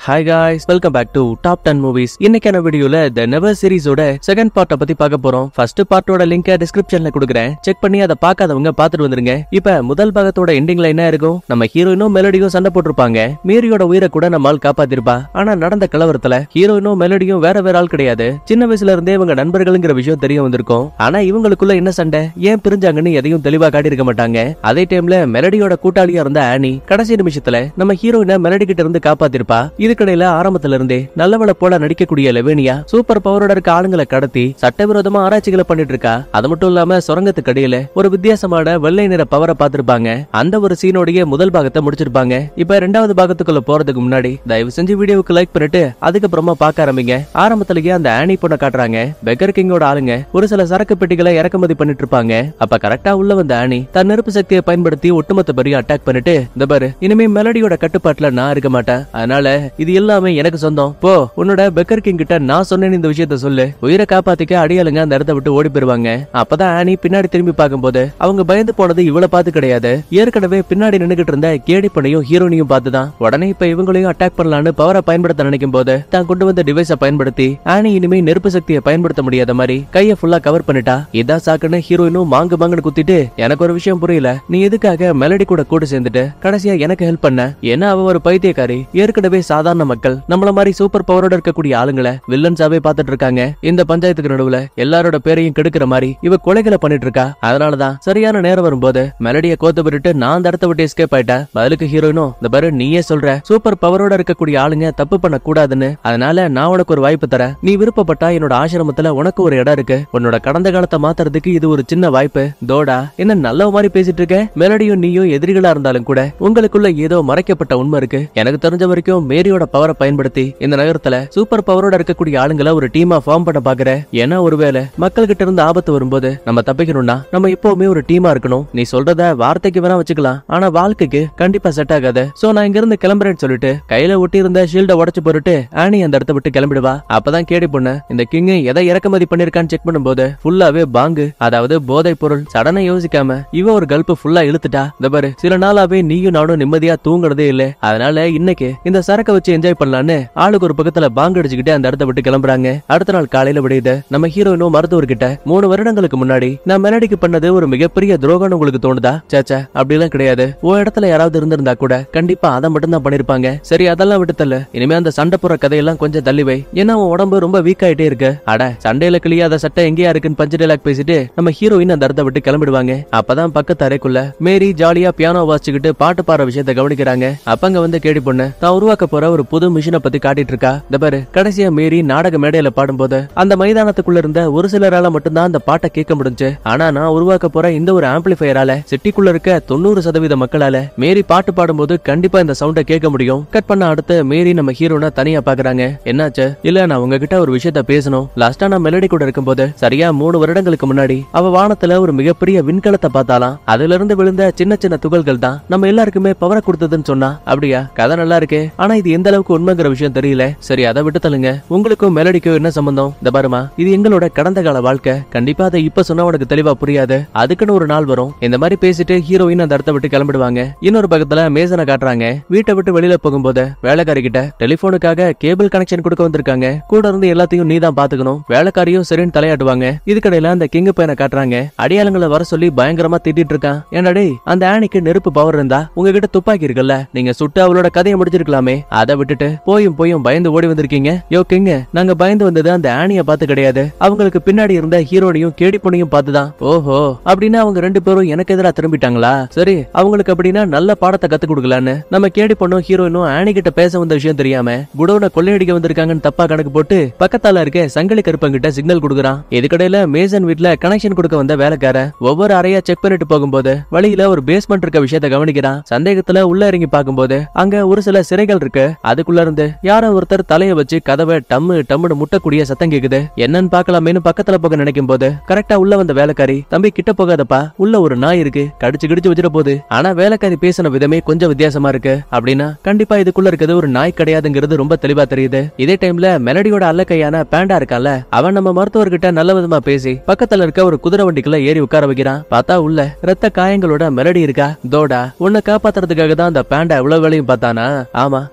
hi guys welcome back to top ten movies இன்னைக்கான வீடியோல த never சீரிஸோட second பார்ட்ட பத்தி பார்க்க போறோம் ஃபர்ஸ்ட் பார்ட்டோட லிங்கை டிஸ்கிரிப்ஷன்ல கொடுக்குறேன் செக் பண்ணி அதை பார்க்காதவங்க பார்த்துட்டு வந்துருங்க இப்ப முதல் பாகத்தோட எண்டிங்ல என்ன இருக்கும் நம்ம ஹீரோயினும் மெலடியும் சண்டை போட்டிருப்பாங்க மீரியோட உயிரை கூட நம்மால் காப்பாத்திருப்பா ஆனா நடந்த கலவரத்துல ஹீரோயினும் மெலடியும் வேற வேற ஆள் கிடையாது சின்ன வயசுல இருந்தே இவங்க நண்பர்களுங்கிற விஷயம் தெரிய வந்திருக்கும் ஆனா இவங்களுக்குள்ள என்ன சண்டை ஏன் பிரிஞ்சாங்கன்னு எதையும் தெளிவா காட்டியிருக்க மாட்டாங்க அதே டைம்ல மெலடியோட கூட்டாளியா இருந்த ஆனி கடைசி நிமிஷத்துல நம்ம ஹீரோயினை மெலடி கிட்ட இருந்து காப்பாத்திருப்பா இதுக்கடையில ஆரம்பத்துல இருந்தே நல்லவள போல நடிக்கக்கூடிய லெவேனியா சூப்பர் பவரோட இருக்க ஆளுங்களை கடத்தி சட்டவிரோதமா ஆராய்ச்சிகளை பண்ணிட்டு இருக்கா அது மட்டும் இல்லாம சுரங்கத்துக்கு அடியில ஒரு வித்தியாசமான வெள்ளை நிற பவரை பார்த்திருப்பாங்க அந்த ஒரு சீனோடைய முதல் பாகத்தை முடிச்சிருப்பாங்க இப்ப ரெண்டாவது பாகத்துக்குள்ள போறதுக்கு முன்னாடி தயவு செஞ்சு வீடியோவுக்கு லைக் பண்ணிட்டு அதுக்கப்புறமா பார்க்க ஆரம்பிங்க ஆரம்பத்திலேயே அந்த ஆனி பொண்ணை காட்டுறாங்க பெக்கர் கிங்கோட ஆளுங்க ஒரு சில சரக்கு பெட்டிகளை இறக்குமதி பண்ணிட்டு இருப்பாங்க அப்ப கரெக்டா உள்ள வந்த ஆனி தன் நெருப்பு சக்தியை பயன்படுத்தி ஒட்டுமொத்த பெரிய அட்டாக் பண்ணிட்டு இந்த பாரு இனிமே மெலடியோட கட்டுப்பாட்டுல நான் இருக்க மாட்டேன் அதனால இது எல்லாமே எனக்கு சொந்தம் போ உன்னோட பெக்கர் கிங் கிட்ட நான் சொன்னேன் இந்த விஷயத்த சொல்லு உயிரை காப்பாத்திக்க அடியாளுங்க அந்த இடத்த விட்டு ஓடி போயிருவாங்க அப்பதான் ஆனி பின்னாடி திரும்பி பார்க்கும்போது அவங்க பயந்து போனது இவ்வளவு பார்த்து கிடையாது ஏற்கனவே பின்னாடி நின்னுகிட்டு இருந்த கேடி பொண்ணையும் ஹீரோனியும் பார்த்துதான் உடனே இப்ப இவங்களையும் அட்டாக் பண்ணலான்னு பவரை பயன்படுத்த நினைக்கும் போது தான் கொண்டு வந்த டிவைஸ பயன்படுத்தி ஆனி இனிமே நெருப்பு சக்தியை பயன்படுத்த முடியாத மாதிரி கைய ஃபுல்லா கவர் பண்ணிட்டா இதான் சாக்குன்னு ஹீரோயினும் மாங்கு மாங்குன்னு குத்திட்டு எனக்கு ஒரு விஷயம் புரியல நீ எதுக்காக மெலடி கூட கூட சேர்ந்துட்டு கடைசியா எனக்கு ஹெல்ப் பண்ண ஏன்னா அவ ஒரு பைத்தியக்காரி ஏற்கனவே சாதாரண மக்கள் நம்மள மாதிரி சூப்பர் பவரோட இருக்கக்கூடிய ஆளுங்களை வில்லன்ஸாவே பார்த்துட்டு இருக்காங்க இந்த பஞ்சாயத்துக்கு நடுவுல எல்லாரோட பேரையும் கெடுக்கிற மாதிரி இவ கொலைகளை பண்ணிட்டு இருக்கா அதனாலதான் சரியான நேரம் வரும்போது மெலடிய கோத்து விட்டுட்டு நான் அந்த இடத்த விட்டு எஸ்கேப் ஆயிட்டேன் பதிலுக்கு ஹீரோயினும் இந்த பாரு நீயே சொல்ற சூப்பர் பவரோட இருக்கக்கூடிய ஆளுங்க தப்பு பண்ண கூடாதுன்னு அதனால நான் உனக்கு ஒரு வாய்ப்பு தரேன் நீ விருப்பப்பட்டா என்னோட ஆசிரமத்துல உனக்கு ஒரு இடம் இருக்கு உன்னோட கடந்த காலத்தை மாத்துறதுக்கு இது ஒரு சின்ன வாய்ப்பு தோடா என்ன நல்ல மாதிரி பேசிட்டு இருக்க மெலடியும் நீயும் எதிரிகளா இருந்தாலும் கூட உங்களுக்குள்ள ஏதோ மறைக்கப்பட்ட உண்மை இருக்கு எனக்கு தெரிஞ்ச வரைக்கும் மேரியோட பவரை பயன்படுத்தி இந்த நகரத்துல சூப்பர் பவரோட இருக்கக்கூடிய ஆளுங்களை ஒரு டீமா ஃபார்ம் பண்ண பாக்குற ஏன்னா ஒருவேளை மக்கள் கிட்ட இருந்து ஆபத்து வரும்போது நம்ம தப்பிக்கணும்னா நம்ம எப்பவுமே ஒரு டீமா இருக்கணும் நீ சொல்றத வார்த்தைக்கு வேணா வச்சுக்கலாம் ஆனா வாழ்க்கைக்கு கண்டிப்பா செட் ஆகாது சோ நான் இங்க இருந்து கிளம்புறேன்னு சொல்லிட்டு கையில ஒட்டி இருந்த ஷீல்ட உடைச்சு போட்டுட்டு ஆனி அந்த இடத்த விட்டு கிளம்பிடுவா அப்பதான் கேடி பொண்ணு இந்த கிங் எதை இறக்குமதி பண்ணிருக்கான்னு செக் பண்ணும்போது ஃபுல்லாவே பாங்கு அதாவது போதை பொருள் சடனை யோசிக்காம இவ ஒரு கல்ப்பு ஃபுல்லா இழுத்துட்டா இந்த பாரு சில நாளாவே நீயும் நானும் நிம்மதியா தூங்குறதே இல்ல அதனால இன்னைக்கு இந்த சரக்க வச்சு என்ஜாய் பண்ணலான்னு ஆளுக்கு ஒரு பக்கத்துல பாங்கு அடிச்சுக்கிட்டு அந்த இடத்த விட்டு கிளம்புறாங்க அடுத்த நாள் காலையில விடையுது நம்ம ஹீரோயினும் மருத்துவர்கிட்ட மூணு வருடங்களுக்கு முன்னாடி நான் மெலடிக்கு பண்ணது ஒரு மிகப்பெரிய துரோகம்னு உங்களுக்கு தோணுதா சேச்சா அப்படிலாம் கிடையாது உன் இடத்துல யாராவது இருந்திருந்தா கூட கண்டிப்பா அதை மட்டும் தான் பண்ணிருப்பாங்க சரி அதெல்லாம் விட்டு தள்ளு இனிமே அந்த சண்டை போற கதையெல்லாம் கொஞ்சம் தள்ளி வை ஏன்னா உன் உடம்பு ரொம்ப வீக் ஆயிட்டே இருக்கு அட சண்டையில கிளியாத சட்டை எங்கேயா இருக்குன்னு பஞ்சு டைலாக் பேசிட்டு நம்ம ஹீரோயின் அந்த இடத்த விட்டு கிளம்பிடுவாங்க அப்பதான் பக்கத்து அறைக்குள்ள மேரி ஜாலியா பியானோ வாசிச்சுக்கிட்டு பாட்டு பாடுற விஷயத்த கவனிக்கிறாங்க அப்பங்க வந்து கேடி பொண்ணு தான் உருவாக்க போற ஒரு புது மிஷினை பத்தி காட்டிட்டு இருக்கா இந்த பாரு கடைசியா மேரி நாடக மேடையில பாடும்போது அந்த மைதானத்துக்குள்ள இருந்த ஒரு சிலரால மட்டும்தான் அந்த பாட்டை கேட்க முடிஞ்சு ஆனா நான் உருவாக்க போற இந்த ஒரு ஆம்பிளிஃபையரால சிட்டிக்குள்ள இருக்க தொண்ணூறு சதவீத மக்களால மேரி பாட்டு பாடும்போது கண்டிப்பா இந்த சவுண்ட கேட்க முடியும் கட் பண்ண அடுத்து மேரி நம்ம ஹீரோனை தனியா பாக்குறாங்க என்னாச்சு இல்ல நான் உங்ககிட்ட ஒரு விஷயத்த பேசணும் லாஸ்டா நான் மெலடி கூட இருக்கும்போது சரியா மூணு வருடங்களுக்கு முன்னாடி அவ வானத்துல ஒரு மிகப்பெரிய விண்கலத்தை பார்த்தாலாம் அதுல இருந்து விழுந்த சின்ன சின்ன துகள்கள் தான் நம்ம எல்லாருக்குமே பவரை கொடுத்ததுன்னு சொன்னா அப்படியா கதை நல்லா இருக்கே ஆனா இது எந்த அளவுக்கு உண்மைங்கிற விஷயம் தெரியல சரி அதை விட்டு தள்ளுங்க உங்களுக்கும் மெலடிக்கும் என்ன சம்பந்தம் இந்த பாருமா இது எங்களோட கடந்த கால வாழ்க்கை கண்டிப்பா அதை இப்ப சொன்னா உனக்கு தெளிவா புரியாது அதுக்குன்னு ஒரு நாள் வரும் இந்த மாதிரி பேசிட்டு ஹீரோயின் அந்த இடத்த விட்டு கிளம்பிடுவாங்க இன்னொரு பக்கத்துல மேசனை காட்டுறாங்க வீட்டை விட்டு வெளியில போகும்போது வேலைக்காரி கிட்ட டெலிபோனுக்காக கேபிள் கனெக்ஷன் கொடுக்க வந்திருக்காங்க கூட இருந்து எல்லாத்தையும் நீ தான் பாத்துக்கணும் வேலைக்காரியும் சரின்னு தலையாட்டுவாங்க இதுக்கடையில அந்த கிங் பையனை காட்டுறாங்க அடியாளங்களை வர சொல்லி பயங்கரமா திட்டிட்டு இருக்கான் ஏன்னா டேய் அந்த ஆணிக்கு நெருப்பு பவர் இருந்தா உங்ககிட்ட துப்பாக்கி இருக்குல்ல நீங்க சுட்டு அவளோட கதையை முடிச்சிருக்கலாமே அதை விட்டுட்டு போயும் போயும் பயந்து ஓடி வந்திருக்கீங்க யோ கிங்க நாங்க பயந்து வந்தது அந்த ஆணிய பார்த்து கிடையாது அவங்களுக்கு பின்னாடி இருந்த ஹீரோனையும் கேடி பொண்ணையும் பார்த்துதான் ஓஹோ அப்படின்னா அவங்க ரெண்டு பேரும் எனக்கு எதிரா திரும்பிட்டாங்களா சரி அவங்களுக்கு அப்படின்னா நல்ல பாடத்தை கத்து கொடுக்கலான்னு நம்ம கேடி பொண்ணும் ஹீரோயினும் ஆனி கிட்ட பேச வந்த விஷயம் தெரியாம குடோனை கொள்ளையடிக்க வந்திருக்காங்கன்னு தப்பா கணக்கு போட்டு பக்கத்தால இருக்க சங்கிலி கருப்பங்கிட்ட சிக்னல் கொடுக்குறான் இதுக்கடையில மேசன் வீட்ல கனெக்ஷன் கொடுக்க வந்த வேலைக்காரன் ஒவ்வொரு அறையா செக் பண்ணிட்டு போகும்போது வழியில ஒரு பேஸ்மெண்ட் இருக்க விஷயத்த கவனிக்கிறான் சந்தேகத்துல உள்ள இறங்கி பார்க்கும்போது அங்க ஒரு சில சிறைகள் இருக்கு அதுக்குள்ள இருந்து யாரோ ஒருத்தர் தலைய வச்சு கதவை டம்மு டம்முன்னு முட்டக்கூடிய சத்தம் கேக்குது என்னன்னு பார்க்கலாமேன்னு பக்கத்துல போக நினைக்கும் போது கரெக்டா உள்ள வந்த வேலைக்காரி தம்பி கிட்ட போகாதப்பா உள்ள ஒரு நாய் இருக்கு கடிச்சு கிடிச்சு வச்சிட போகுது ஆனா வேலைக்காரி பேசின விதமே கொஞ்சம் வித்தியாசமா இருக்கு அப்படின்னா கண்டிப்பா இதுக்குள்ள இருக்கிறது ஒரு நாய் கிடையாதுங்கிறது ரொம்ப தெளிவா தெரியுது இதே டைம்ல மெலடியோட அல்லக்கையான பேண்டா இருக்கான்ல அவன் நம்ம மருத்துவர்கிட்ட நல்ல விதமா பேசி பக்கத்துல இருக்க ஒரு குதிரை வண்டிக்குள்ள ஏறி உட்கார வைக்கிறான் பார்த்தா உள்ள ரத்த காயங்களோட மெலடி இருக்கா தோடா உன்னை காப்பாத்துறதுக்காக தான் அந்த பேண்டா இவ்வளவு வேலையும் பார்த்தானா ஆமா ரத்த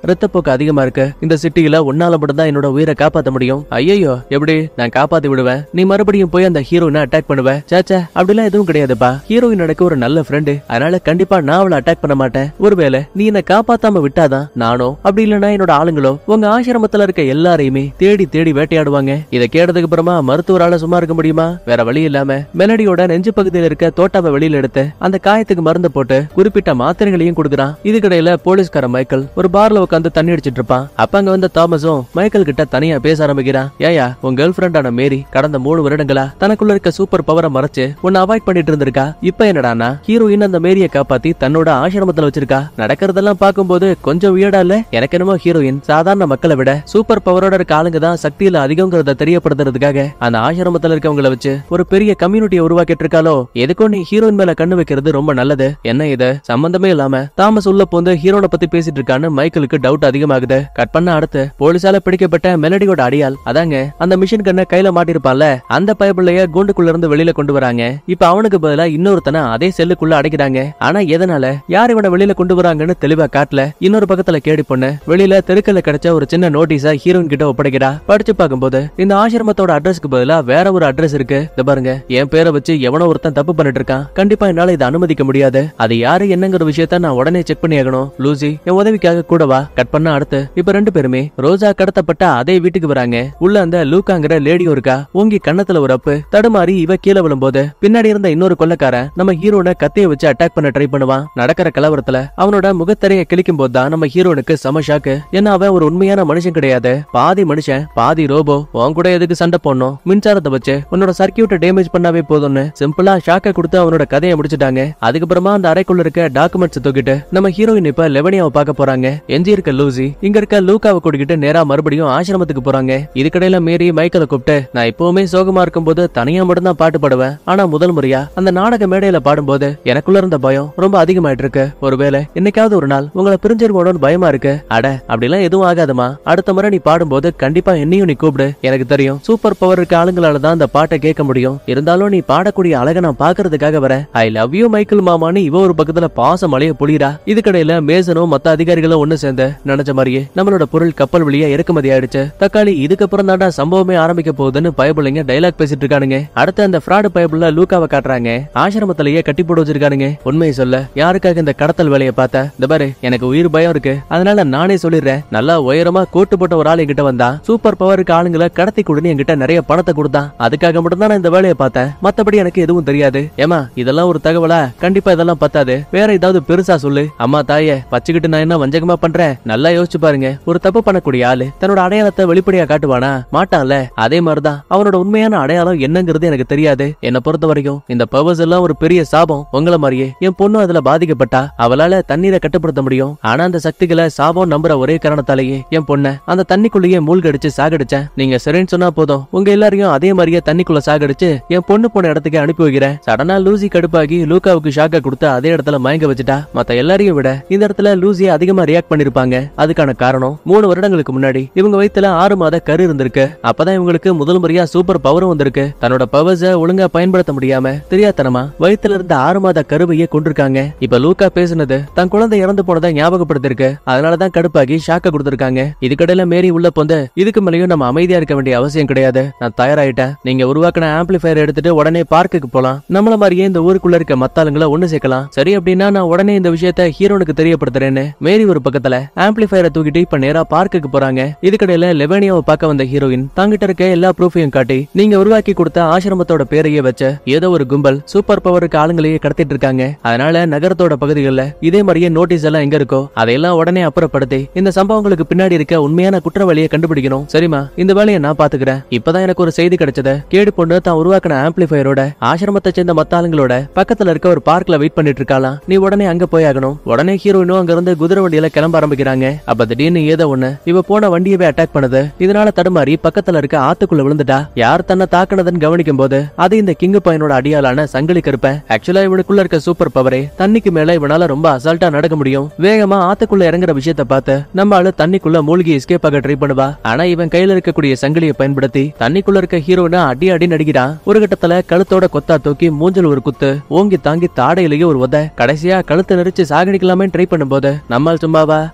அளவுக்கு அதிகமா இருக்கு இந்த சிட்டியில உன்னால மட்டும்தான் என்னோட உயிரை காப்பாத்த முடியும் ஐயோ எப்படி நான் காப்பாத்தி விடுவேன் நீ மறுபடியும் போய் அந்த ஹீரோயினை அட்டாக் பண்ணுவ சேச்சா அப்படிலாம் எதுவும் கிடையாதுப்பா ஹீரோயின் எனக்கு ஒரு நல்ல ஃப்ரெண்டு அதனால கண்டிப்பா நான் அவளை அட்டாக் பண்ண மாட்டேன் ஒருவேளை நீ என்ன காப்பாத்தாம விட்டாதான் நானோ அப்படி இல்லைன்னா என்னோட ஆளுங்களோ உங்க ஆசிரமத்துல இருக்க எல்லாரையுமே தேடி தேடி வேட்டையாடுவாங்க இதை கேட்டதுக்கு அப்புறமா மருத்துவரால சும்மா இருக்க முடியுமா வேற வழி இல்லாம மெலடியோட நெஞ்சு பகுதியில் இருக்க தோட்டாவை வெளியில எடுத்து அந்த காயத்துக்கு மருந்து போட்டு குறிப்பிட்ட மாத்திரைகளையும் கொடுக்குறான் இதுக்கிடையில போலீஸ்கார மைக்கேல் ஒரு பார்ல உட்காந்து தண்ணி அடிச்சிட்டு இருப்பான் அப்ப அங்க வந்த தாமஸும் மைக்கேல் கிட்ட தனியா பேச ஆரம்பிக்கிறான் ஏயா உன் கேர்ள் ஃபிரெண்டான மேரி கடந்த மூணு வருடங்களா தனக்குள்ள இருக்க சூப்பர் பவரை மறைச்சு உன்னை அவாய்ட் பண்ணிட்டு இருந்திருக்கா இப்ப என்னடானா ஹீரோயின் அந்த மேரியை காப்பாத்தி தன்னோட ஆசிரமத்துல வச்சிருக்கா நடக்கிறதெல்லாம் பார்க்கும்போது கொஞ்சம் வியடா இல்ல எனக்கு என்னமோ ஹீரோயின் சாதாரண மக்களை விட சூப்பர் பவரோட இருக்க ஆளுங்க தான் சக்தியில அதிகங்கிறத தெரியப்படுத்துறதுக்காக அந்த ஆசிரமத்துல இருக்கவங்கள வச்சு ஒரு பெரிய கம்யூனிட்டியை உருவாக்கிட்டு இருக்காளோ எதுக்கும் நீ ஹீரோயின் மேல கண்ணு வைக்கிறது ரொம்ப நல்லது என்ன இது சம்பந்தமே இல்லாம தாமஸ் உள்ள போந்து ஹீரோனை பத்தி பேசிட்டு இருக்கான்னு மைக்கேலுக்கு டவுட் அதிகமாகுது கட் பண்ண அடுத்து போலீசால பிடிக்கப்பட்ட மெலடியோட அடியால் அதாங்க அந்த மிஷின் கண்ணை கையில மாட்டிருப்பான்ல அந்த பயபிள்ளைய கூண்டுக்குள்ள இருந்து வெளியில கொண்டு வராங்க இப்ப அவனுக்கு பதிலா இன்னொருத்தனை அதே செல்லுக்குள்ள அடைக்கிறாங்க ஆனா எதனால யார் இவனை வெளியில கொண்டு வராங்கன்னு தெளிவா காட்டல இன்னொரு பக்கத்துல கேடி பொண்ணு வெளியில தெருக்கல்ல கிடைச்ச ஒரு சின்ன நோட்டீஸ ஹீரோயின் கிட்ட ஒப்படைக்கிறா படிச்சு பார்க்கும்போது இந்த ஆசிரமத்தோட அட்ரஸ்க்கு பதிலா வேற ஒரு அட்ரஸ் இருக்கு இந்த பாருங்க என் பேரை வச்சு எவனோ ஒருத்தன் தப்பு பண்ணிட்டு இருக்கான் கண்டிப்பா என்னால இதை அனுமதிக்க முடியாது அது யாரு என்னங்கிற விஷயத்த நான் உடனே செக் பண்ணி ஆகணும் லூசி என் உதவிக்காக கூட வா கட் பண்ண அடுத்து இப்ப ரெண்டு பேருமே ரோஜா கடத்தப்பட்ட அதே வீட்டுக்கு வராங்க உள்ள அந்த லூக்காங்கிற லேடியும் இருக்கா ஓங்கி கண்ணத்துல ஒரு அப்பு தடுமாறி இவ கீழே விழும்போது பின்னாடி இருந்த இன்னொரு கொள்ளக்காரன் நம்ம ஹீரோனை கத்திய வச்சு அட்டாக் பண்ண ட்ரை பண்ணுவான் நடக்கிற கலவரத்துல அவனோட முகத்தரைய கிழிக்கும் போது தான் நம்ம ஹீரோனுக்கு செம ஷாக்கு ஏன்னா அவன் ஒரு உண்மையான மனுஷன் கிடையாது பாதி மனுஷன் பாதி ரோபோ உன் கூட எதுக்கு சண்டை போடணும் மின்சாரத்தை வச்சு உன்னோட சர்க்கியூட்டை டேமேஜ் பண்ணாவே போதும்னு சிம்பிளா ஷாக்க கொடுத்து அவனோட கதையை முடிச்சிட்டாங்க அதுக்கப்புறமா அந்த அறைக்குள்ள இருக்க டாக்குமெண்ட்ஸ் தூக்கிட்டு நம்ம ஹீரோயின் இப்ப லெவனியாவை பார்க்க போறாங்க எஞ்சி இருக்க லூசி இங்க இருக்க லூக்காவை கூட்டிக்கிட்டு நேரா மறுபடியும் ஆசிரமத்துக்கு போறாங்க இதுக்கடையில மீறி மைக்கேல கூப்பிட்டு நான் எப்பவுமே சோகமா இருக்கும்போது தனியா மட்டும்தான் பாட்டு பாடுவேன் ஆனா முதல் முறையா அந்த நாடக மேடையில பாடும்போது எனக்குள்ள இருந்த பயம் ரொம்ப அதிகமாயிட்டு இருக்கு ஒருவேளை என்னைக்காவது ஒரு நாள் உங்களை பிரிஞ்சிருக்கணும்னு பயமா இருக்கு அட அப்படிலாம் எதுவும் ஆகாதுமா அடுத்த முறை நீ பாடும்போது கண்டிப்பா என்னையும் நீ கூப்பிடு எனக்கு தெரியும் சூப்பர் பவர் இருக்க ஆளுங்களால தான் அந்த பாட்டை கேட்க முடியும் இருந்தாலும் நீ பாடக்கூடிய அழகை நான் பாக்குறதுக்காக வரேன் ஐ லவ் யூ மைக்கேல் மாமான்னு இவ ஒரு பக்கத்துல பாச மலைய புளியரா இதுக்கடையில மேசனும் மத்த அதிகாரிகளும் ஒண்ணு சேர்ந்து நினைச்ச மாதிரியே நம்மளோட பொருள் கப்பல் வழியா இறக்குமதி ஆயிடுச்சு தக்காளி இதுக்கப்புறம் தாண்டா சம்பவமே ஆரம்பிக்க போகுதுன்னு பயபுள்ளைங்க டைலாக் பேசிட்டு இருக்கானுங்க அடுத்து அந்த ஃப்ராடு பயபுள்ள லூக்காவை காட்டுறாங்க ஆசிரமத்திலேயே கட்டி போட்டு வச்சிருக்கானுங்க உண்மையை சொல்ல யாருக்காக இந்த கடத்தல் வேலையை பார்த்த இந்த பாரு எனக்கு உயிர் பயம் இருக்கு அதனால நானே சொல்லிடுறேன் நல்லா உயரமா கோட்டு போட்ட ஒரு ஆள் என்கிட்ட வந்தா சூப்பர் பவருக்கு ஆளுங்களை கடத்தி கொடுன்னு என்கிட்ட நிறைய பணத்தை கொடுத்தான் அதுக்காக மட்டும் தான் நான் இந்த வேலையை பார்த்தேன் மத்தபடி எனக்கு எதுவும் தெரியாது ஏமா இதெல்லாம் ஒரு தகவலா கண்டிப்பா இதெல்லாம் பத்தாது வேற ஏதாவது பெருசா சொல்லு அம்மா தாயே வச்சுக்கிட்டு நான் என்ன வஞ்சகமா பண்றேன் நல்லா யோசிச்சு பாருங்க ஒரு தப்பு பண்ணக்கூடிய ஆளு தன்னோட அடையாளத்தை வெளிப்படையா காட்டுவானா மாட்டான்ல அதே மாதிரிதான் அவனோட உண்மையான அடையாளம் என்னங்கிறது எனக்கு தெரியாது என்ன பொறுத்த வரைக்கும் இந்த பவர்ஸ் எல்லாம் ஒரு பெரிய சாபம் உங்கள மாதிரியே என் பொண்ணு அதுல பாதிக்கப்பட்டா அவளால தண்ணீரை கட்டுப்படுத்த முடியும் ஆனா அந்த சக்திகளை சாபம் நம்புற ஒரே காரணத்தாலேயே என் பொண்ண அந்த தண்ணிக்குள்ளேயே மூழ்கடிச்சு சாகடிச்சேன் நீங்க சரின்னு சொன்னா போதும் உங்க எல்லாரையும் அதே மாதிரியே தண்ணிக்குள்ள சாகடிச்சு என் பொண்ணு போன இடத்துக்கு அனுப்பி வைக்கிறேன் சடனா லூசி கடுப்பாகி லூக்காவுக்கு ஷாக்க கொடுத்து அதே இடத்துல மயங்க வச்சுட்டா மத்த எல்லாரையும் விட இந்த இடத்துல லூசி அதிகமா ரியாக்ட் பண்ணிருப்பாங்க அதுக்கான காரணம் மூணு வருடங்களுக்கு முன்னாடி இவங்க வயித்துல ஆறு மாத கரு இருந்திருக்கு அப்பதான் இவங்களுக்கு முதல் முறையா சூப்பர் பவரும் வந்திருக்கு தன்னோட பவர்ஸ ஒழுங்கா பயன்படுத்த முடியாம தெரியாதனமா வயித்துல இருந்த ஆறு மாத கருவையே கொண்டிருக்காங்க இப்ப லூக்கா பேசுனது தன் குழந்தை இறந்து போனதை ஞாபகப்படுத்திருக்கு அதனாலதான் கடுப்பாகி ஷாக்க கொடுத்திருக்காங்க இதுக்கடையில மேரி உள்ள போந்து இதுக்கு மேலயும் நம்ம அமைதியா இருக்க வேண்டிய அவசியம் கிடையாது நான் தயாராயிட்டேன் நீங்க உருவாக்கின ஆம்பிளிஃபயர் எடுத்துட்டு உடனே பார்க்குக்கு போலாம் நம்மள மாதிரியே இந்த ஊருக்குள்ள இருக்க மத்தாளுங்களை ஒண்ணு சேர்க்கலாம் சரி அப்படின்னா நான் உடனே இந்த விஷயத்த ஹீரோனுக்கு தெரியப்படுத்துறேன்னு மேரி ஒரு பக்கத்துல ஆம்பிளிஃபயரை தூக்கிட்டு இப்ப நேரா பார்க்குக்கு போறாங்க இதுக்கடையில லெவனியாவை பார்க்க வந்த ஹீரோயின் தாங்கிட்ட இருக்க எல்லா ப்ரூஃபையும் காட்டி நீங்க உருவாக்கி கொடுத்த ஆசிரமத்தோட பேரையே வச்ச ஏதோ ஒரு கும்பல் சூப்பர் பவருக்கு ஆளுங்களையே கடத்திட்டு இருக்காங்க அதனால நகரத்தோட பகுதிகளில் இதே மாதிரியே நோட்டீஸ் எல்லாம் எங்க இருக்கோ அதையெல்லாம் உடனே அப்புறப்படுத்தி இந்த சம்பவங்களுக்கு பின்னாடி இருக்க உண்மையான குற்றவாளியை கண்டுபிடிக்கணும் சரிமா இந்த வேலையை நான் பாத்துக்கிறேன் இப்பதான் எனக்கு ஒரு செய்தி கிடைச்சது கேடு பொண்ணு தான் உருவாக்கின ஆம்பிளிஃபயரோட ஆசிரமத்தை சேர்ந்த மத்த ஆளுங்களோட பக்கத்துல இருக்க ஒரு பார்க்ல வெயிட் பண்ணிட்டு இருக்காளாம் நீ உடனே அங்க போய் ஆகணும் உடனே ஹீரோயினும் அங்க இருந்து குதிரை வண்டியில கிளம்ப ஆரம்பிக்கிறாங்க அப்ப திடீர்னு ஏதோ ஒண்ணு இவ போன வண்டியவே அட்டாக் பண்ணுது இதனால தடுமாறி பக்கத்துல இருக்க ஆத்துக்குள்ள விழுந்துட்டா யார் தன்னை தாக்குனதுன்னு கவனிக்கும் போது அது இந்த கிங்கு பையனோட அடியாளான சங்கிலி கருப்பன் ஆக்சுவலா இவனுக்குள்ள இருக்க சூப்பர் பவரே தண்ணிக்கு மேல இவனால ரொம்ப அசால்ட்டா நடக்க முடியும் வேகமா ஆத்துக்குள்ள இறங்குற விஷயத்த பார்த்து நம்ம ஆளு தண்ணிக்குள்ள மூழ்கி எஸ்கேப் ஆக ட்ரை பண்ணுவா ஆனா இவன் கையில இருக்கக்கூடிய சங்கிலியை பயன்படுத்தி தண்ணிக்குள்ள இருக்க ஹீரோனை அடி அடி நடிக்கிறான் ஒரு கட்டத்துல கழுத்தோட கொத்தா தூக்கி மூஞ்சல் ஒரு குத்து ஓங்கி தாங்கி தாடையிலேயே ஒரு உத கடைசியா கழுத்தை நெரிச்சு சாகடிக்கலாமே ட்ரை பண்ணும்போது நம்மால் சும்மாவா அந்த மொட்டை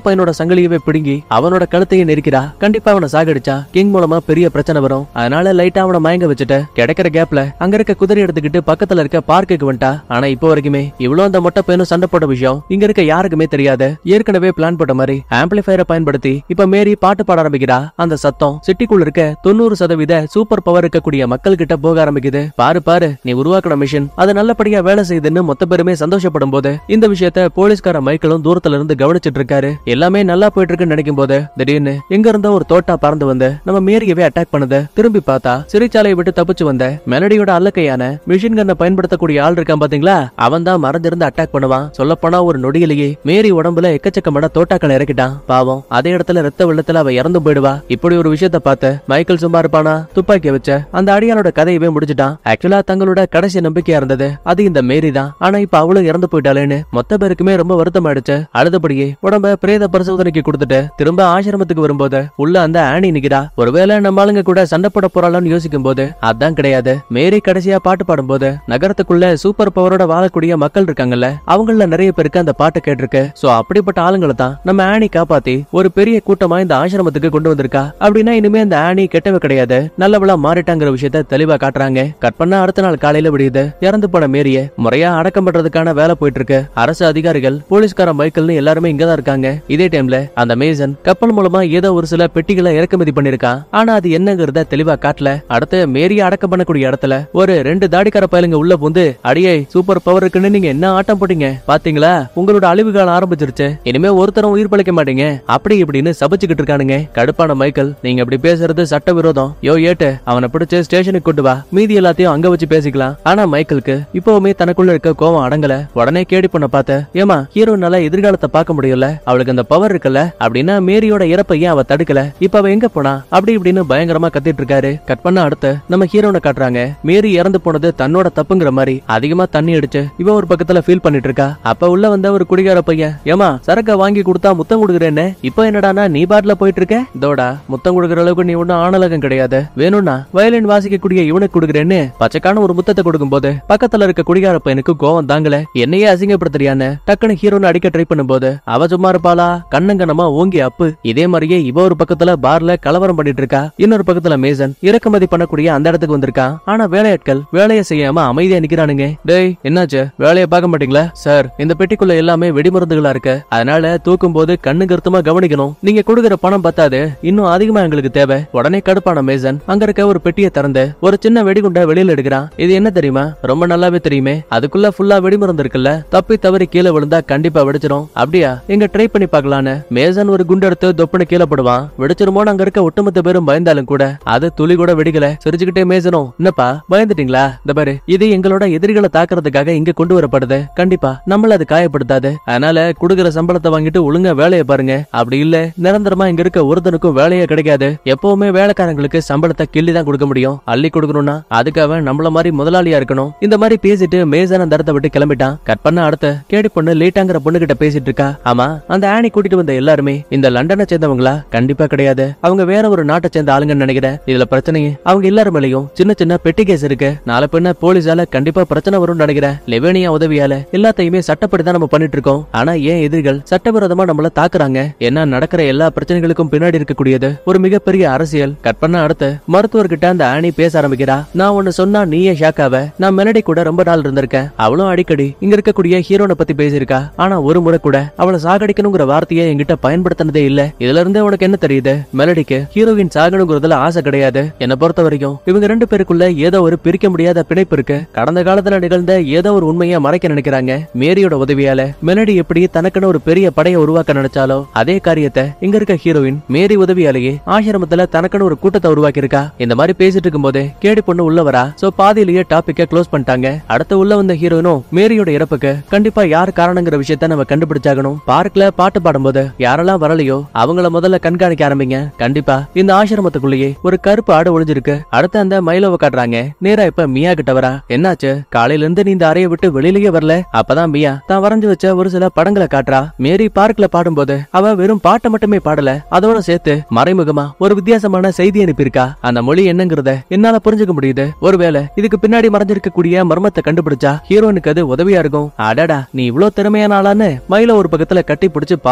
பையனோட சங்கிலியவே பிடுங்கி அவனோட கழுத்தையே நெரிக்கிறா கண்டிப்பா அவனை சாகடிச்சா கிங் மூலமா பெரிய பிரச்சனை வரும் அதனால லைட்டா அவனை மயங்க வச்சுட்டு கிடைக்கிற கேப்ல அங்க இருக்க குதிரை எடுத்துக்கிட்டு பக்கத்துல இருக்க பார்க்குக்கு வந்துட்டா ஆனா இப்போ வரைக்குமே இவ்வளவு அந்த மொட்டை பையனும் சண்டை போட்ட விஷயம் இங்க இருக்க யாருக்குமே தெரியாது ஏற்கனவே பிளான் போட்ட மாதிரி ஆம்பிளிஃபயரை பயன்படுத்தி இப்ப மேரி பாட்டு பாட ஆரம்பிக்கிறா அந்த சத்தம் சிட்டிக்குள்ள இருக்க தொண்ணூறு சதவீத சூப்பர் பவர் இருக்கக்கூடிய மக்கள் கிட்ட போக ஆரம்பிக்குது பாரு பாரு நீ உருவாக்கின மிஷின் அது நல்லபடியா வேலை செய்யுதுன்னு மொத்த பேருமே சந்தோஷப்படும் போது இந்த விஷயத்த போலீஸ்கார மைக்கேலும் தூரத்துல இருந்து கவனிச்சிட்டு இருக்காரு எல்லாமே நல்லா போயிட்டு இருக்குன்னு நினைக்கும் போது திடீர்னு எங்க இருந்தோ ஒரு தோட்டா பறந்து வந்து நம்ம மேரியவே அட்டாக் பண்ணுது திரும்பி பார்த்தா சிறைச்சாலையை விட்டு தப்பிச்சு வந்த மெலடியோட அல்லக்கையான மிஷின் கன்னை பயன்படுத்தக்கூடிய ஆள் இருக்கான் பாத்தீங்களா அவன் தான் மறந்திருந்து அட்டாக் பண்ணுவான் சொல்ல போனா ஒரு நொடியிலேயே மேரி உடம்புல எக்கச்சக்கமான தோட்டாக்களை இறக்கிட்டான் பாவம் அதே இடத்துல ரத்த வெள்ளத்துல அவ இறந்து போயிடுவா இப்படி ஒரு விஷயத்த பார்த்து மைக்கேல் சும்மா இருப்பானா துப்பாக்கி வச்ச அந்த அடியானோட கதையவே முடிச்சிட்டான் ஆக்சுவலா தங்களோட கடைசி நம்பிக்கையா இருந்தது அது இந்த மேரி தான் ஆனா இப்ப அவளும் இறந்து போயிட்டாளேன்னு மொத்த பேருக்குமே ரொம்ப வருத்தம் ஆயிடுச்சு அழுதபடியே உடம்ப பிரேத பரிசோதனைக்கு கொடுத்துட்டு திரும்ப ஆசிரமத்துக்கு வரும்போது உள்ள அந்த ஆனி நிக்கிறா ஒருவேளை நம்ம ஆளுங்க கூட சண்டை போட போறாளான்னு யோசிக்கும் போது அதான் கிடையாது மேரி கடைசியா பாட்டு பாடும்போது நகரத்துக்குள்ள சூப்பர் பவரோட வாழக்கூடிய மக்கள் இருக்காங்கல்ல அவங்கள நிறைய பேருக்கு அந்த பாட்டு கேட்டிருக்கு சோ அப்படிப்பட்ட ஆளுங்களை தான் நம்ம ஆனி காப்பாத்தி ஒரு பெரிய கூட்டமா இந்த ஆசிரமத்துக்கு கொண்டு வந்திருக்கா அப்படின்னா இனிமே அந்த ஆனி கெட்டவ கிடையாது நல்லவளா மாறிட்டாங்கிற விஷயத்த தெளிவா காட்டுறாங்க கட் பண்ண அடுத்த நாள் காலையில விடியுது இறந்து போன மேரிய முறையா அடக்கம் பண்றதுக்கான வேலை போயிட்டு இருக்கு அரசு அதிகாரிகள் போலீஸ்கார மைக்கேல்னு எல்லாருமே இங்கதான் இருக்காங்க இதே டைம்ல அந்த மேசன் கப்பல் மூலமா ஏதோ ஒரு சில பெட்டிகளை இறக்குமதி பண்ணிருக்கான் ஆனா அது என்னங்கறத தெளிவா காட்டல அடுத்து மேரிய அடக்கம் பண்ணக்கூடிய இடத்துல ஒரு ரெண்டு தாடிக்கார பயலுங்க உள்ள புந்து அடியே சூப்பர் பவர் இருக்குன்னு நீங்க என்ன ஆட்டம் போட்டீங்க பாத்தீங்களா உங்களோட அழிவு காலம் ஆரம்பிச்சிருச்சு இனிமே ஒருத்தரும் உயிர் பிழைக்க மாட்டீங்க அப்படி இப்படின்னு சபிச்சுக்கிட்டு இருக்கானுங்க கடுப்பான மைக்கேல் நீங்க அப்படி பேசுறது சட்டவிரோதம் யோ ஏட்டு அவனை பிடிச்சு ஸ்டேஷனுக்கு கொண்டு வா மீதி எல்லாத்தையும் அங்க வச்சு பேசிக்கலாம் ஆனா மைக்கேலுக்கு இப்பவுமே தனக்குள்ள இருக்க கோவம் அடங்கல உடனே கேடி பொண்ண பார்த்த ஏமா ஹீரோனால எதிர்காலத்தை பார்க்க முடியல அவளுக்கு அந்த பவர் இருக்குல்ல அப்படின்னா மேரியோட இறப்பை ஏன் அவ தடுக்கல இப்ப அவ எங்க போனா அப்படி இப்படின்னு பயங்கரமா கத்திட்டு இருக்காரு கட் பண்ண அடுத்து நம்ம ஹீரோனை காட்டுறாங்க மேரி இறந்து போனது தன்னோட தப்புங்கிற மாதிரி அதிகமா தண்ணி அடிச்சு இவ ஒரு பக்கத்துல ஃபீல் பண்ணிட்டு இருக்கா அப்ப உள்ள வந்த ஒரு குடிகார பையன் ஏமா சரக்க வாங்கி கொடுத்தா முத்தம் கொடுக்குறேன்னு இப்ப என்னடானா நீ பாட்டுல போயிட்டு இருக்க இதோடா முத்தம் கொடுக்குற அளவுக்கு நீ ஒன்னும் ஆணலகம் கிடையாது வேணும்னா வயலின் வாசிக்கக்கூடிய இவனுக்கு கொடுக்குறேன்னு பச்சைக்கான ஒரு முத்தத்தை கொடுக்கும்போது பக்கத்துல இருக்க குடிகார பையனுக்கு கோவம் தாங்கல என்னையே அசிங்கப்படுத்துறியான்னு டக்குனு ஹீரோன்னு அடிக்க ட்ரை பண்ணும்போது அவ சும்மா இருப்பாளா கண்ணங்கனமா ஓங்கி அப்பு இதே மாதிரியே இவ ஒரு பக்கத்துல பார்ல கலவரம் பண்ணிட்டு இருக்கா இன்னொரு பக்கத்துல மேசன் இறக்குமதி பண்ணக்கூடிய அந்த இடத்துக்கு வந்திருக்கான் ஆனா வேலையாட்கள் வேலையை செய்யாம அமைதியா நிக்கிறானுங்க டேய் என்னாச்சு வேலையை பார்க்க மாட்டீங்களா சார் இந்த பெட்டிக்குள்ள எல்லாமே வெடிமருந்துகளா இருக்கு அதனால தூக்கும் போது கண்ணு கருத்துமா கவனிக்கணும் நீங்க கொடுக்கிற பணம் பத்தாது இன்னும் அதிகமா எங்களுக்கு தேவை உடனே கடுப்பான மேசன் அங்க இருக்க ஒரு பெட்டியை திறந்து ஒரு சின்ன வெடிகுண்டை வெளியில எடுக்கிறான் இது என்ன தெரியுமா ரொம்ப நல்லாவே தெரியுமே அதுக்குள்ள ஃபுல்லா வெடிமருந்து இருக்குல்ல தப்பி தவறி கீழே விழுந்தா கண்டிப்பா வெடிச்சிரும் அப்படியா எங்க ட்ரை பண்ணி பார்க்கலான்னு மேசன் ஒரு குண்டு எடுத்து தொப்புன்னு கீழே போடுவான் வெடிச்சிருமோன்னு அங்க இருக்க ஒட்டுமொத்த பேரும் பயந்தாலும் கூட அது துளி கூட வெடிக்கல சிரிச்சுக்கிட்டே மேசனும் என்னப்பா பயந்துட்டீங்களா இந்த பாரு இது எங்களோட எதிரிகளை தாக்குறதுக்காக இங்க கொண்டு வரப்படுது கண்டிப்பா நம்மள அது காயப்படுத்தாது அதனால குடுக்கிற சம்பளத்தை வாங்கிட்டு ஒழுங்கா வேலையை பாருங்க அப்படி இல்ல நிரந்தரமா இங்க இருக்க ஒருத்தனுக்கும் வேலையே கிடைக்காது எப்பவுமே வேலைக்காரங்களுக்கு சம்பளத்தை கிள்ளி தான் கொடுக்க முடியும் அள்ளி கொடுக்கணும்னா அதுக்கு அவன் நம்மள மாதிரி முதலாளியா இருக்கணும் இந்த மாதிரி பேசிட்டு மேசன் அந்த இடத்த விட்டு கிளம்பிட்டான் கட் பண்ண அடுத்த கேடி பொண்ணு லேட்டாங்கிற பொண்ணு கிட்ட பேசிட்டு இருக்கா ஆமா அந்த ஆனி கூட்டிட்டு வந்த எல்லாருமே இந்த லண்டனை சேர்ந்தவங்களா கண்டிப்பா கிடையாது அவங்க வேற ஒரு நாட்டை சேர்ந்த ஆளுங்கன்னு நினைக்கிறேன் இதுல பிரச்சனையே அவங்க எல்லாரும் மேலயும் சின்ன சின்ன பெட்டி கேஸ் இருக்கு நாளை பின்ன போலீஸால கண்டிப்பா பிரச்சனை வரும்னு நினைக்கிறேன் லெவேனியா உதவியால எல்லாத்தையுமே சட்டப்படி தான் நம்ம பண்ணிட்டு இருக்கோம் ஆனா ஏன் எதிரிகள் சட்டவிரோதமா நம்மள தாக்குறாங்க என்ன நடக்கிற எல்லா பிரச்சனைகளுக்கும் பின்னாடி இருக்கக்கூடியது ஒரு மிகப்பெரிய அரசியல் கட் பண்ண அடுத்து மருத்துவர்கிட்ட அந்த ஆனி பேச ஆரம்பிக்கிறா நான் ஒன்னு சொன்னா நீயே ஷாக் ஆவ நான் மெலடி கூட ரொம்ப நாள் இருந்திருக்கேன் அவளும் அடிக்கடி இங்க இருக்கக்கூடிய ஹீரோனை பத்தி பேசியிருக்கா ஆனா ஒரு முறை கூட அவளை சாகடிக்கணுங்கிற வார்த்தையை என்கிட்ட பயன்படுத்தினதே இல்ல இதுல இருந்தே உனக்கு என்ன தெரியுது மெலடிக்கு ஹீரோயின் சாகணுங்கிறதுல ஆசை கிடையாது என்ன பொறுத்த வரைக்கும் இவங்க ரெண்டு பேருக்குள்ள ஏதோ ஒரு பிரிக்க முடியாத பிணைப்பு இருக்கு கடந்த காலத்துல நிகழ்ந்த ஏதோ ஒரு உண்மையை மறைக்க நினைக்கிறாங்க மேரியோட உதவியால மெலடி எப்படி தனக்குன்னு ஒரு பெரிய படையை உருவாக்க நினைச்சாலோ அதே காரியத்தை இங்க இருக்க ஹீரோயின் மேரி உதவியாலேயே ஆசிரமத்துல தனக்குன்னு ஒரு கூட்டத்தை உருவாக்கி இருக்கா இந்த மாதிரி பேசிட்டு இருக்கும்போது கேடி பொண்ணு உள்ள வரா சோ பாதியிலேயே டாபிக்க க்ளோஸ் பண்ணிட்டாங்க அடுத்து உள்ள வந்த ஹீரோயினும் மேரியோட இறப்புக்கு கண்டிப்பா யார் காரணங்கிற விஷயத்த நம்ம கண்டுபிடிச்சாகணும் பார்க்ல பாட்டு பாடும்போது யாரெல்லாம் வரலையோ அவங்கள முதல்ல கண்காணிக்க ஆரம்பிங்க கண்டிப்பா இந்த ஆசிரமத்துக்குள்ளேயே ஒரு கருப்பு ஆடு ஒளிஞ்சிருக்கு அடுத்து அந்த மயிலோவை காட்டுறாங்க நேரா இப்ப மியா கிட்ட வரா என்னாச்சு காலையில இருந்து நீ இந்த அறையை விட்டு வெளியிலேயே வரல அப்பதான் மியா தான் வரைஞ்சு வச்ச ஒரு சில படங்களை காட்டுறா மேரி பார்க்ல பாடும்போது அவ வெறும் பாட்டை மட்டுமே பாடல அதோட சேர்த்து மறைமுகமா ஒரு வித்தியாசமான செய்தி அனுப்பியிருக்கா அந்த மொழி என்னங்கறத என்னால புரிஞ்சுக்க முடியுது ஒருவேளை இதுக்கு பின்னாடி மறைஞ்சிருக்கக்கூடிய மர்மத்தை கண்டுபிடிச்சா ஹீரோனுக்கு அது உதவியா இருக்கும் அடடா நீ இவ்ளோ திறமையான ஆளான்னு மயில ஒரு பக்கத்துல கட்டி பிடிச்சு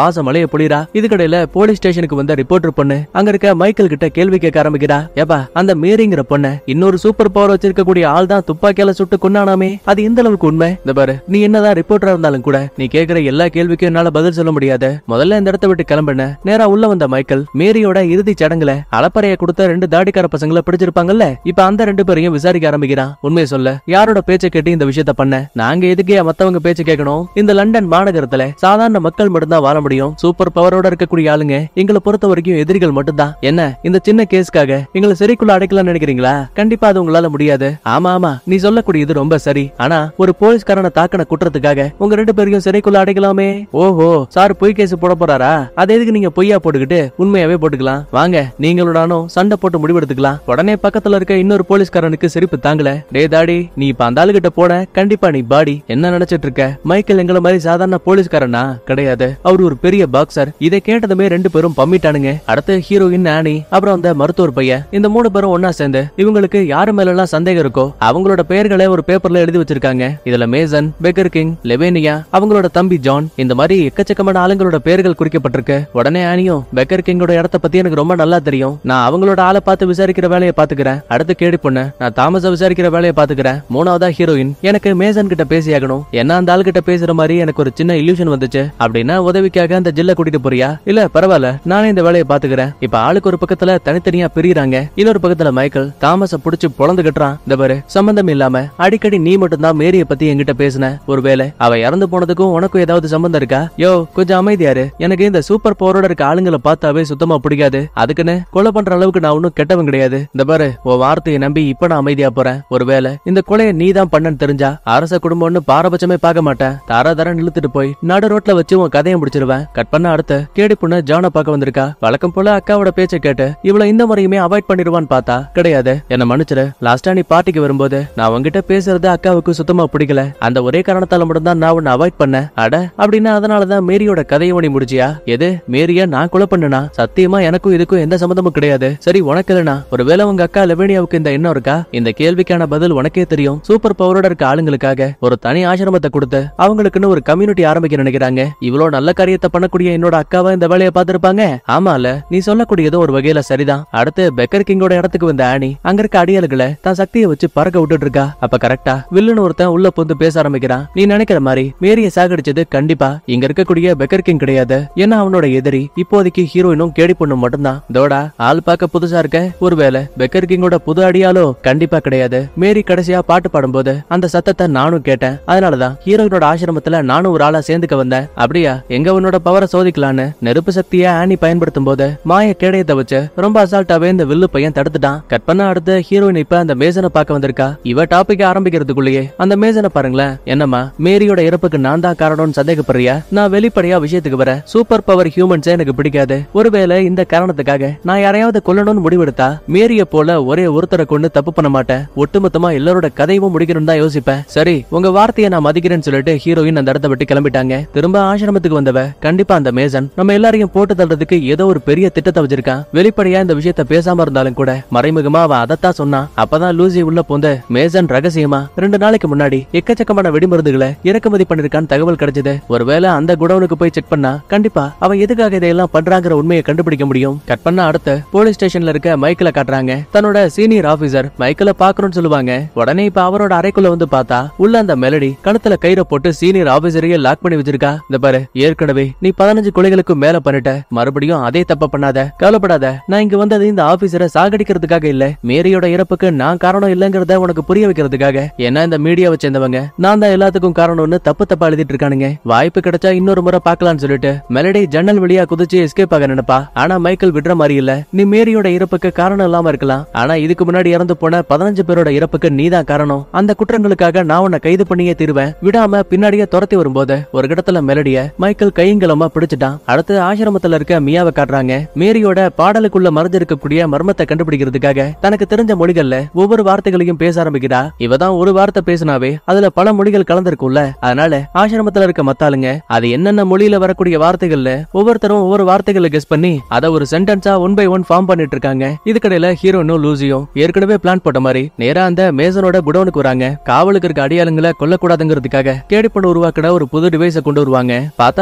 பாச மலைய புளிரா இதுக்கடையில போலீஸ் ஸ்டேஷனுக்கு வந்த ரிப்போர்ட்டர் பொண்ணு அங்க இருக்க மைக்கேல் கிட்ட கேள்வி கேட்க ஆரம்பிக்கிறா ஏப்பா அந்த மேரிங்கிற பொண்ண இன்னொரு சூப்பர் பவர் வச்சிருக்கக்கூடிய ஆள் தான் துப்பாக்கியால சுட்டு கொன்னானாமே அது எந்த அளவுக்கு உண்மை இந்த பாரு நீ என்னதான் ரிப்போர்ட்டரா இருந்தாலும் கூட நீ கேக்குற எல்லா கேள்விக்கும் என்னால பதில் சொல்ல முடியாது முதல்ல இந்த இடத்த விட்டு கிளம்பின நேரா உள்ள வந்த மைக்கேல் மேரியோட இறுதி சடங்குல அலப்பறைய கொடுத்த ரெண்டு தாடிக்கார பசங்களை பிடிச்சிருப்பாங்கல்ல இப்ப அந்த ரெண்டு பேரையும் விசாரிக்க ஆரம்பிக்கிறான் உண்மையை சொல்ல யாரோட பேச்சை கேட்டு இந்த விஷயத்த பண்ண நாங்க எதுக்கே மத்தவங்க பேச்சு கேட்கணும் இந்த லண்டன் மாநகரத்துல சாதாரண மக்கள் மட்டும்தான் வாழ முடியும் சூப்பர் பவரோட இருக்கக்கூடிய ஆளுங்க எங்களை பொறுத்த வரைக்கும் எதிரிகள் மட்டும்தான் என்ன இந்த சின்ன கேஸ்க்காக எங்களை சிறைக்குள்ள அடைக்கலாம் நினைக்கிறீங்களா கண்டிப்பா அது உங்களால முடியாது ஆமா ஆமா நீ சொல்லக்கூடியது ரொம்ப சரி ஆனா ஒரு போலீஸ்காரனை தாக்கின குற்றத்துக்காக உங்க ரெண்டு பேரையும் சிறைக்குள்ள அடைக்கலாமே ஓஹோ சார் பொய் கேஸ் போட போறாரா அது எதுக்கு நீங்க பொய்யா போட்டுக்கிட்டு உண்மையாவே போட்டுக்கலாம் வாங்க நீங்களுடானும் சண்டை போட்டு முடிவெடுத்துக்கலாம் உடனே பக்கத்துல இருக்க இன்னொரு போலீஸ்காரனுக்கு சிரிப்பு தாங்கல டே தாடி நீ இப்ப அந்த ஆளுகிட்ட போன கண்டிப்பா நீ பாடி என்ன நினைச்சிட்டு இருக்க மைக்கேல் எங்களை மாதிரி சாதாரண போலீஸ்காரனா கிடையாது அவர் ஒரு பெரிய பாக்ஸர் இதை கேட்டதுமே ரெண்டு பேரும் பம்மிட்டானுங்க அடுத்து ஹீரோயின் ஆனி அப்புறம் அந்த மருத்துவர் பையன் இந்த மூணு பேரும் ஒன்னா சேர்ந்து இவங்களுக்கு யாரு மேல எல்லாம் சந்தேகம் இருக்கோ அவங்களோட பெயர்களை ஒரு பேப்பர்ல எழுதி வச்சிருக்காங்க இதுல மேசன் பெக்கர் கிங் லெவேனியா அவங்களோட தம்பி ஜான் இந்த மாதிரி எக்கச்சக்கமான ஆளுங்களோட பெயர்கள் குறிக்கப்பட்டிருக்கு உடனே ஆனியும் பெக்கர் கிங்கோட இடத்த பத்தி எனக்கு ரொம்ப நல்லா தெரியும் நான் அவங்களோட ஆளை பார்த்து விசாரிக்கிற வேலையை பாத்துக்கிறேன் அடுத்து கேடி பொண்ணு நான் தாமஸ விசாரிக்கிற வேலையை பாத்துக்கிறேன் மூணாவதா ஹீரோயின் எனக்கு மேசன் கிட்ட பேசியாகணும் என்ன அந்த ஆள் கிட்ட பேசுற மாதிரி எனக்கு ஒரு சின்ன இல்யூஷன் வந்துச்சு அப்படின்னா உதவிக்காக அந்த ஜில்ல கூட்டிட்டு போறியா இல்ல பரவாயில்ல நானே இந்த வேலையை பாத்துக்கிறேன் இப்ப ஆளுக்கு ஒரு பக்கத்துல தனித்தனியா பிரியறாங்க இன்னொரு பக்கத்துல மைக்கேல் தாமஸ புடிச்சு பொழந்து கட்டுறான் இந்த பாரு சம்பந்தம் இல்லாம அடிக்கடி நீ மட்டும் தான் மேரிய பத்தி என்கிட்ட பேசின ஒருவேளை அவ இறந்து போனதுக்கும் உனக்கும் ஏதாவது சம்பந்தம் இருக்கா யோ கொஞ்சம் அமைதியாரு எனக்கு இந்த சூப்பர் பவரோட இருக்க ஆளுங்களை பார்த்தாவே சுத்தமா பிடிக்காது அதுக்குன்னு கொலை பண்ற அளவுக்கு நான் ஒன்னும் கெட்டவன் கிடையாது இந்த பாரு உன் வார்த்தையை நம்பி இப்ப நான் அமைதியா போறேன் ஒருவேளை இந்த கொலையை நீ தான் பண்ணன்னு தெரிஞ்சா அரச குடும்பம்னு பாரபட்சமே பார்க்க மாட்டேன் தாரா தர இழுத்துட்டு போய் நடு ரோட்ல வச்சு உன் கதையை முடிச்சிருவேன் கட் பண்ண அடுத்து கேடி பொண்ணு ஜான பார்க்க வந்திருக்கா வழக்கம் போல அக்காவோட பேச்சை கேட்டு இவள இந்த முறையுமே அவாய்ட் பண்ணிடுவான்னு பார்த்தா கிடையாது என்ன மன்னிச்சிரு லாஸ்டா நீ பார்ட்டிக்கு வரும்போது நான் உன்கிட்ட பேசுறது அக்காவுக்கு சுத்தமா பிடிக்கல அந்த ஒரே காரணத்தால மட்டும்தான் நான் உன்னை அவாய்ட் பண்ணேன் அட அப்படின்னா அதனாலதான் மேரியோட கதையை உனி முடிச்சியா எது மேரிய நான் கொலை பண்ணனா சத்தியமா எனக்கும் இதுக்கும் எந்த சம்மந்தமும் கிடையாது சரி உனக்கு இல்லனா ஒருவேளை உங்க அக்கா லெவேனியாவுக்கு இந்த எண்ணம் இருக்கா இந்த கேள்விக்கான பதில் உனக்கே தெரியும் சூப்பர் பவரோட இருக்க ஆளுங்களுக்காக ஒரு தனி ஆசிரமத்தை கொடுத்து அவங்களுக்குன்னு ஒரு கம்யூனிட்டி ஆரம்பிக்க நினைக்கிறாங்க இவ்வளோ நல்ல காரியத்தை பண்ணக்கூடிய என்னோட அக்காவா இந்த வேலையை பார்த்திருப்பாங்க ஆமால நீ சொல்லக்கூடியது ஒரு வகையில சரிதான் அடுத்து பெக்கர் கிங்கோட இடத்துக்கு வந்த ஆனி அங்க இருக்க அடியாளுகளை தான் சக்தியை வச்சு பறக்க விட்டுட்டு இருக்கா அப்ப கரெக்டா வில்லுன்னு ஒருத்தன் உள்ள புந்து பேச ஆரம்பிக்கிறான் நீ நினைக்கிற மாதிரி மேரிய சாகடிச்சது கண்டிப்பா இங்க இருக்கக்கூடிய பெக்கர் கிங் கிடையாது ஏன்னா அவனோட எதிரி இப்போதைக்கு ஹீரோயினும் கேடி பொண்ணு மட்டும்தான் தோடா ஆள் பார்க்க புதுசா இருக்க ஒருவேளை பெக்கர் கிங்கோட புது அடியாலோ கண்டிப்பா கிடையாது மேரி கடைசியா பாட்டு பாடும்போது அந்த சத்தத்தை நானும் கேட்டேன் அதனாலதான் ஹீரோயினோட ஆசிரமத்துல நானும் ஒரு ஆளா சேர்ந்துக்க வந்தேன் அப்படியா எங்க உன்னோட பவரை சோதிக்கலான்னு நெருப்பு சக்தியை ஆனி பயன்படுத்தும் போது மாய கேடயத்தை வச்சு ரொம்ப அசால்ட்டாவே இந்த வில்லு பையன் தடுத்துட்டான் கட் பண்ண அடுத்து ஹீரோயின் இப்ப அந்த மேசனை பார்க்க வந்திருக்கா இவ டாபிக் ஆரம்பிக்கிறதுக்குள்ளேயே அந்த மேசனை பாருங்களேன் என்னம்மா மேரியோட இறப்புக்கு நான் தான் காரணம்னு சந்தேகப்படுறியா நான் வெளிப்படையா விஷயத்துக்கு வரேன் சூப்பர் பவர் ஹியூமன்ஸே எனக்கு பிடிக்காது ஒருவேளை இந்த காரணத்துக்காக நான் யாரையாவது கொல்லணும்னு முடிவெடுத்தா மேரிய போல ஒரே ஒருத்தரை கொண்டு தப்பு பண்ண மாட்டேன் ஒட்டுமொத்தமா எல்லாரோட கதையும் முடிக்கணும்னு தான் யோசிப்பேன் சரி உங்க வார்த்தையை நான் மதிக்கிறேன்னு சொல்லிட்டு ஹீரோயின் அந்த இடத்த விட்டு கிளம்பிட்டாங்க திரும்ப ஆசிரமத்துக்கு வந்தவ கண்டிப்பா அந்த மேசன் நம்ம எல்லாரையும் போட்டு தள்ளுறதுக்கு ஏதோ ஒரு பெரிய திட்டத்தை வச்சிருக்கான் வெளிப்படையா இந்த விஷயத்த பேசாம இருந்தாலும் கூட மறைமுகமா அவன் அதைத்தான் சொன்னான் அப்பதான் லூசி உள்ள போந்த மேசன் ரகசியமா ரெண்டு நாளைக்கு முன்னாடி எக்கச்சக்கமான வெடிமருந்துகளை இறக்குமதி பண்ணிருக்கான்னு தகவல் கிடைச்சது ஒருவேளை அந்த குடவுனுக்கு போய் செக் பண்ணா கண்டிப்பா அவன் எதுக்காக இதையெல்லாம் பண்றாங்கிற உண்மையை கண்டுபிடிக்க முடியும் கட் பண்ண அடுத்து போலீஸ் ஸ்டேஷன்ல இருக்க மைக்கிள காட்டுறாங்க தன்னோட சீனியர் ஆபீசர் மைக்கிள பாக்கணும்னு சொல்லுவாங்க உடனே இப்ப அவரோட அறைக்குள்ள வந்து பார்த்தா உள்ள அந்த மெலடி கழுத்துல கயிறை போட்டு சீனியர் ஆபீசரையே லாக் பண்ணி வச்சிருக்கா இந்த பாரு ஏற்கனவே நீ பதினஞ்சு கொலைகளுக்கு மேல பண்ணிட்ட மறுபடியும் அதே தப்ப பண்ணாத கவலைப்படாத நான் இங்க வந்தது இந்த ஆபீசரை சாகடிக்கிறதுக்காக இல்ல மேரியோட இறப்புக்கு நான் காரணம் இல்லங்கறத உனக்கு புரிய வைக்கிறதுக்காக ஏன்னா இந்த மீடியாவை சேர்ந்தவங்க நான் தான் எல்லாத்துக்கும் காரணம்னு தப்பு தப்பா எழுதிட்டு இருக்கானுங்க வாய்ப்பு கிடைச்சா இன்னொரு முறை பார்க்கலாம்னு சொல்லிட்டு மெலடி ஜன்னல் வழியா குதிச்சு எஸ்கேப் ஆக நினைப்பா ஆனா மைக்கேல் விடுற மாதிரி இல்ல நீ மேரியோட இறப்புக்கு காரணம் இல்லாம இருக்கலாம் ஆனா இதுக்கு முன்னாடி இறந்து போன பதினஞ்சு பேரோட இறப்புக்கு நீதான் காரணம் அந்த குற்றங்களுக்காக நான் உன்னை கைது பண்ணியே தீருவேன் விடாம பின்னாடியே துரத்தி வரும்போது ஒரு இடத்துல மெலடிய மைக்கேல் கையங்கலமா பிடிச்சிட்டான் அடுத்து ஆசிரமத்துல இருக்க மியாவை காட்டுறாங்க மேரியோட பாடலுக்குள்ள மறைஞ்சிருக்கக்கூடிய மர்மத்தை கண்டுபிடிக்கிறதுக்காக தனக்கு தெரிஞ்ச மொழிகள்ல ஒவ்வொரு வார்த்தைகளையும் பேச ஆரம்பிக்கிறா இவதான் ஒரு வார்த்தை பேசினாவே அதுல பல மொழிகள் கலந்திருக்கும்ல அதனால ஆசிரமத்துல இருக்க மத்தாளுங்க அது என்னென்ன மொழியில வரக்கூடிய வார்த்தைகள்ல ஒவ்வொருத்தரும் ஒவ்வொரு வார்த்தைகளை கெஸ் பண்ணி அதை ஒரு சென்டென்ஸா ஒன் பை ஒன் ஃபார்ம் பண்ணிட்டு இருக்காங்க இதுக்கடையில ஹீரோனும் லூசியும் ஏற்கனவே பிளான் போட்ட மாதிரி நேரா அந்த மேசனோட குடோனுக்கு வராங்க காவலுக்கு இருக்க அடியாளுங்களை கொல்லக்கூடாதுங்கிறதுக்காக கேடி பண்ண உருவாக்கின ஒரு புது டிவைஸ கொண்டு வருவாங்க பார்த்தா அது மயக்க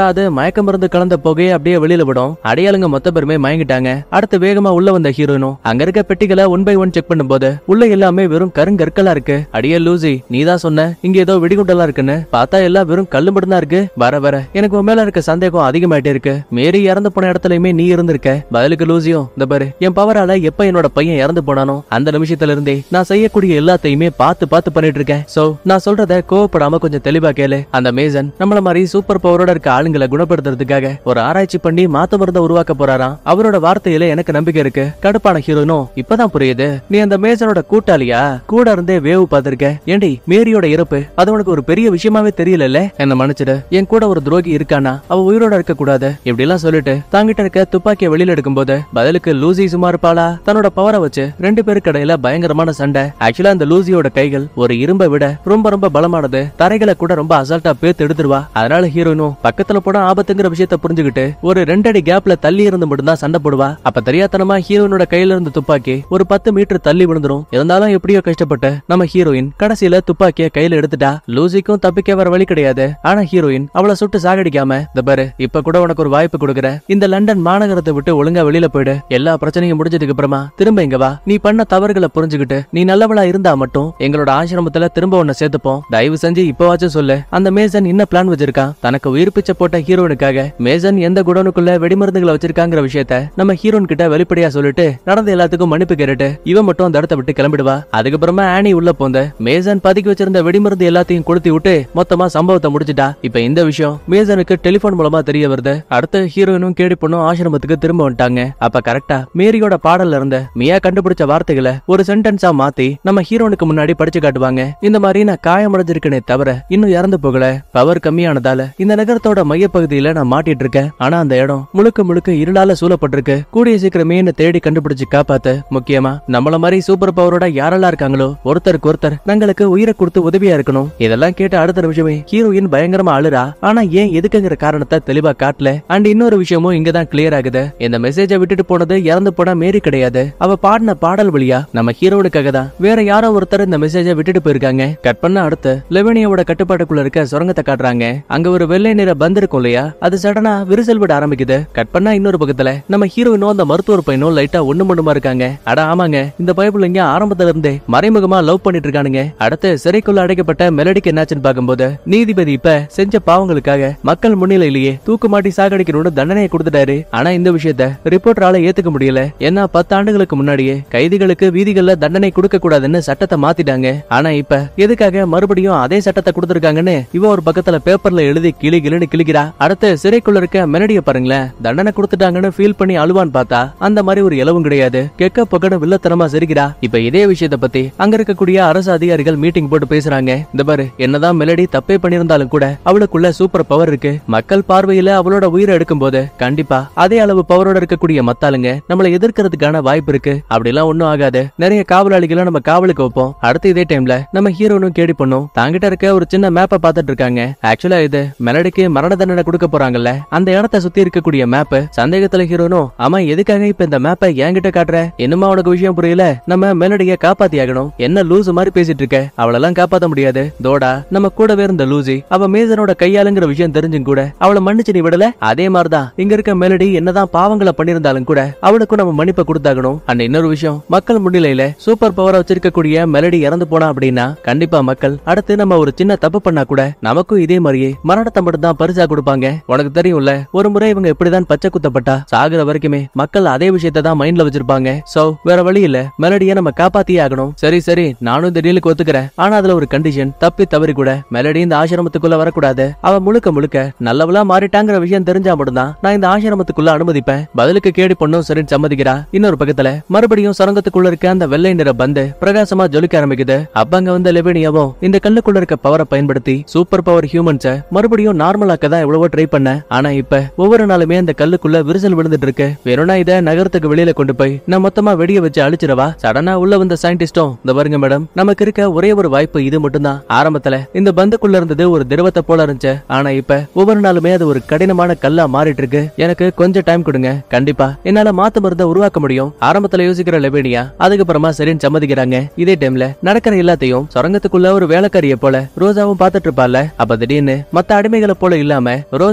மயக்க மருந்து கலந்த புகையை அப்படியே வெளியில விடும் அடையாளுங்க மொத்த பேருமே மயங்கிட்டாங்க அடுத்து வேகமா உள்ள வந்த ஹீரோயினும் அங்க இருக்க பெட்டிகளை ஒன் பை ஒன் செக் பண்ணும்போது உள்ள எல்லாமே வெறும் கருங்கற்களா இருக்கு அடியே லூசி நீதான் சொன்ன இங்க ஏதோ வெடிகுண்டெல்லாம் இருக்குன்னு பார்த்தா எல்லாம் வெறும் கல்லு மட்டும் தான் இருக்கு வர வர எனக்கு உன் மேல இருக்க சந்தேகம் அதிகமாயிட்டே இருக்கு மேரி இறந்து போன இடத்துலயுமே நீ இருந்திருக்க பதிலுக்கு லூசியும் இந்த பாரு என் பவரால எப்ப என்னோட பையன் இறந்து போனானோ அந்த நிமிஷத்துல இருந்தே நான் செய்யக்கூடிய எல்லாத்தையுமே பார்த்து பார்த்து பண்ணிட்டு இருக்கேன் சோ நான் சொல்றத கோவப்படாம கொஞ்சம் தெளிவா கேளு அந்த மேசன் நம்மள மாதிரி சூப்பர் பவரோட இருக்க ஆளுங்களை குணப்படுத்துறதுக்காக ஒரு ஆராய்ச்சி பண்ணி மாத்து மருந்த உருவாக்க போறாராம் அவரோட வார்த்தையில எனக்கு நம்பிக்கை இருக்கு கடுப்பான ஹீரோனும் இப்பதான் புரியுது நீ அந்த மேசனோட கூட்டாளியா கூட இருந்தே வேவு பார்த்திருக்க ஏண்டி மேரியோட இறப்பு அது உனக்கு ஒரு பெரிய விஷயமாவே தெரியல என்ன மன்னிச்சிடு என் கூட ஒரு துரோகி இருக்கானா அவ உயிரோட இருக்க கூடாது இப்படி எல்லாம் சொல்லிட்டு தாங்கிட்ட இருக்க துப்பாக்கியை வெளியில எடுக்கும்போது பதிலுக்கு லூசி சும்மா இருப்பாளா தன்னோட பவரை வச்சு ரெண்டு பேருக்கு இடையில பயங்கரமான சண்டை ஆக்சுவலா அந்த லூசியோட கைகள் ஒரு இரும்பை விட ரொம்ப ரொம்ப பலமானது தரைகளை கூட ரொம்ப அசால்ட்டா பேத்து எடுத்துருவா அதனால ஹீரோயினும் பக்கத்துல போட ஆபத்துங்கிற விஷயத்த புரிஞ்சுக்கிட்டு ஒரு ரெண்டடி கேப்ல தள்ளி இருந்து மட்டும்தான் சண்டை போடுவா அப்ப தெரியாதனமா ஹீரோயினோட கையில இருந்த துப்பாக்கி ஒரு பத்து மீட்டர் தள்ளி விழுந்துரும் இருந்தாலும் எப்படியோ கஷ்டப்பட்டு நம்ம ஹீரோயின் கடைசியில துப்பாக்கிய கையில எடுத்துட்டா லூசிக்கும் தப்பிக்க வர வழி கிடையாது ஆனா ஹீரோயின் அவளை சுட்டு சாகடிக்காம இந்த பாரு இப்ப கூட உனக்கு ஒரு வாய்ப்பு கொடுக்குறேன் இந்த லண்டன் மாநகரத்தை விட்டு ஒழுங்கா வெளியில போயிடு எல்லா பிரச்சனையும் முடிஞ்சதுக்கு அப்புறமா திரும்ப இங்க வா நீ பண்ண தவறுகளை புரிஞ்சுக்கிட்டு நீ நல்லவளா இருந்தா மட்டும் எங்களோட ஆசிரமத்துல திரும்ப உன்னை சேர்த்துப்போம் தயவு செஞ்சு இப்பவாச்சும் சொல்லு அந்த மேசன் என்ன பிளான் வச்சிருக்கான் தனக்கு உயிர் பிச்சை போட்ட ஹீரோனுக்காக மேசன் எந்த குடோனுக்குள்ள வெடிமருந்துகளை வச்சிருக்காங்கிற விஷயத்த நம்ம ஹீரோன் கிட்ட வெளிப்படையா சொல்லிட்டு நடந்த எல்லாத்துக்கும் மன்னிப்பு கேட்டுட்டு இவன் மட்டும் அந்த இடத்த விட்டு கிளம்பிடுவா அதுக்கப்புறமா ஆனி உள்ள போந்த மேசன் பதுக்கி வச்சிருந்த வெடிமருந்து எல்லாத்தையும் கொளுத்தி விட்டு மொத்தமா சம்பவத்தை முடிச்சிட்டா இப்ப இந்த விஷயம் மேசனுக்கு டெலிபோன் மூலமா தெரிய வருது அடுத்து ஹீரோயினும் கேடி பொண்ணும் ஆசிரமத்துக்கு திரும்ப வந்துட்டாங்க அப்ப கரெக்டா மேரியோட பாடல்ல இருந்த மியா கண்டுபிடிச்ச வார்த்தைகளை ஒரு சென்டென்ஸா மாத்தி நம்ம ஹீரோனுக்கு முன்னாடி படிச்சு காட்டுவாங்க இந்த மாதிரி நான் காயமடைஞ்சிருக்கனே தவிர இன்னும் இறந்து போகல பவர் கம்மியானதால இந்த நகரத்தோட மையப்பகுதியில நான் மாட்டிட்டு இருக்கேன் ஆனா அந்த இடம் முழுக்க முழுக்க இருளால சூழப்பட்டிருக்கு கூடிய சீக்கிரமே என்ன தேடி கண்டுபிடிச்சு காப்பாத்து முக்கியமா நம்மள மாதிரி சூப்பர் பவரோட யாரெல்லாம் இருக்காங்களோ ஒருத்தருக்கு ஒருத்தர் தங்களுக்கு உயிரை கொடுத்து உதவியா இருக்கணும் இதெல்லாம் கேட்ட அடுத்த நிமிஷமே ஹீரோயின் பயங்கரமா அழுறா ஆனா ஏன் எதுக்குங்கிற காரணத்தை தெளிவா காட்டல அண்ட் இன்னொரு விஷயமும் இங்கதான் கிளியர் ஆகுது இந்த மெசேஜை விட்டுட்டு போனது இறந்து போன மேரி கிடையாது அவ பாடின பாடல் வழியா நம்ம ஹீரோனுக்காக தான் வேற யாரோ ஒருத்தர் இந்த மெசேஜை விட்டுட்டு போயிருக்காங்க கட் பண்ண அடுத்து லெவனியோட கட்டுப்பாட்டுக்குள்ள இருக்க சுரங்கத்தை காட்டுறாங்க அங்க ஒரு வெள்ளை நிற பந்து இருக்கும் இல்லையா அது சடனா விரிசல் விட ஆரம்பிக்குது கட் பண்ணா இன்னொரு பக்கத்துல நம்ம ஹீரோயினும் அந்த மருத்துவர் பையனும் லைட்டா ஒண்ணு மண்ணுமா இருக்காங்க அட ஆமாங்க இந்த பைபிள் இங்க ஆரம்பத்துல இருந்தே மறைமுகமா லவ் பண்ணிட்டு இருக்கானுங்க அடுத்து சிறைக்குள்ள அடைக்கப்பட்ட மெலடிக்கு என்னாச்சுன்னு பார்க்கும்போது நீதிபதி இப்ப செஞ்ச பாவங்களுக்காக மக்கள் முன்னிலையிலேயே தூக்கு மாட்டி சாகடிக்கணும்னு தண்டனையை கொடுத்துட்டாரு ஆனா இந்த விஷயத்த ரிப்போர்ட்டரால ஏத்துக்க முடியல ஏன்னா பத்து ஆண்டுகளுக்கு முன்னாடியே கைதிகளுக்கு வீதிகள்ல தண்டனை கொடுக்க கூடாதுன்னு சட்டத்தை மாத்திட்டாங்க ஆனா இப்ப எதுக்காக மறுபடியும் அதே சட்டத்தை கொடுத்திருக்காங்கன்னு இவ ஒரு பக்கத்துல பேப்பர்ல எழுதி கிளி கிளின்னு கிளிக்கிறா அடுத்து சிறைக்குள்ள இருக்க மெலடிய பாருங்களேன் தண்டனை கொடுத்துட்டாங்கன்னு ஃபீல் பண்ணி அழுவான்னு பார்த்தா அந்த மாதிரி ஒரு இலவும் கிடையாது கெக்க பொக்கன்னு வில்லத்தனமா சிரிக்கிறா இப்ப இதே விஷயத்த பத்தி அங்க இருக்கக்கூடிய அரசு அதிகாரிகள் மீட்டிங் போட்டு பேசுறாங்க இந்த பாரு என்னதான் மெலடி தப்பே பண்ணிருந்தாலும் கூட அவளுக்குள்ள சூப்பர் பவர் இருக்கு மக்கள் பார்வையில அவளோட உயிரை எடுக்கும் போது கண்டிப்பா அதே அளவு பவரோட இருக்கக்கூடிய மத்தாளுங்க நம்மளை எதிர்க்கிறதுக்கான வாய்ப்பு இருக்கு அப்படிலாம் ஒண்ணும் ஆகாது நிறைய காவலாளிகளை நம்ம காவலுக்கு வைப்போம் அடுத்து இதே டைம்ல நம்ம ஹீரோனும் கேடி பண்ணும் தாங்கிட்ட இருக்க ஒரு சின்ன மேப்பை பார்த்துட்டு இருக்காங்க ஆக்சுவலா இது மெலடிக்கு மரண தண்டனை கொடுக்க போறாங்கல்ல அந்த இடத்த சுத்தி இருக்கக்கூடிய மேப் சந்தேகத்துல ஹீரோனும் ஆமா எதுக்காக இப்ப இந்த மேப்பை என்கிட்ட காட்டுற என்னமா உனக்கு விஷயம் புரியல நம்ம மெலடிய காப்பாத்தி ஆகணும் என்ன லூசு மாதிரி பேசிட்டு இருக்க அவளெல்லாம் காப்பாத்த முடியாது தோடா நம்ம கூடவே இருந்த லூசி அவ மேசனோட கையாளுங்கிற விஷயம் தெரிஞ்சும் கூட அவளை மன்னிச்சு நீ விடல அதே மாதிரிதான் இங்க இருக்க மெலடி என்னதான் பாவங்களை பண்ணிருந்தாலும் கூட அவளுக்கும் நம்ம மன்னிப்பை கொடுத்தாகணும் அண்ட் இன்னொரு விஷயம் மக்கள் முன்னிலையில சூப்பர் பவரா வச்சிருக்கக்கூடிய மெலடி இறந்து போனா அப்படின்னா கண்டிப்பா மக்கள் அடுத்து நம்ம ஒரு சின்ன தப்பு பண்ணா கூட நமக்கும் இதே மாதிரியே மரணத்தை மட்டும் தான் பரிசா கொடுப்பாங்க உனக்கு தெரியும்ல ஒரு முறை இவங்க இப்படிதான் பச்சை குத்தப்பட்டா சாகுற வரைக்குமே மக்கள் அதே விஷயத்தை தான் மைண்ட்ல வச்சிருப்பாங்க சோ வேற வழி இல்ல மெலடியை நம்ம காப்பாத்தியே ஆகணும் சரி சரி நானும் இந்த டீலுக்கு ஒத்துக்கிறேன் ஆனா அதுல ஒரு கண்டிஷன் தப்பி தவறி கூட மெலடி இந்த ஆசிரமத்துக்குள்ள வரக்கூடாது அவ முழுக்க முழுக்க நல்லவளா மாறிட்டாங்கிற விஷயம் தெரிஞ்சா மட்டும்தான் நான் இந்த ஆசிரமத்துக்குள்ள அனுமதிப்பேன் பதிலுக்கு கேடி பொண்ணும் சரின்னு சம்மதிக்கிறா இன்னொரு பக்கத்துல மறுபடியும் சுரங்கத்துக்குள்ள இருக்க அந்த வெள்ளை நிற பந்து பிரகாசமா ஜொலிக்க ஆரம்பிக்குது அப்ப அங்க வந்த லெவினியாவும் இந்த கல்லுக்குள்ள இருக்க பவரை பயன்படுத்தி சூப்பர் பவர் ஹியூமன்ஸ மறுபடியும் நார்மலாக்க தான் எவ்வளவோ ட்ரை பண்ண ஆனா இப்ப ஒவ்வொரு நாளுமே அந்த கல்லுக்குள்ள விரிசல் விழுந்துட்டு இருக்கு வேணும்னா இத நகரத்துக்கு வெளியில கொண்டு போய் நான் மொத்தமா வெடிய வச்சு அழிச்சிடவா சடனா உள்ள வந்த சயின்டிஸ்டும் இந்த பாருங்க மேடம் நமக்கு இருக்க ஒரே ஒரு வாய்ப்பு இது மட்டும்தான் ஆரம்பத்துல இந்த பந்துக்குள்ள இருந்தது ஒரு திரவத்தை போல இருந்துச்சு ஆனா இப்ப ஒவ்வொரு நாளுமே அது ஒரு கடினமான கல்லா மாறிட்டு இருக்கு எனக்கு கொஞ்சம் டைம் கொடுங்க கண்டிப்பா என்னால மாத்து மருந்த உருவாக்க முடியும் ஆரம்பத்துல யோசிக்கிற லெபேனியா அதுக்கப்புறமா சரின்னு சம்மதிக்கிறாங்க இதே டைம்ல நடக்கிற எல்லாத்தையும் சுரங்கத்துக்குள்ள ஒரு வேலைக்காரிய போல ரோஜாவும் பார்த்துட்டு இருப்பால அப்ப திடீர்னு மத்த அடிமைகளை போல இல்லாம ரோஜா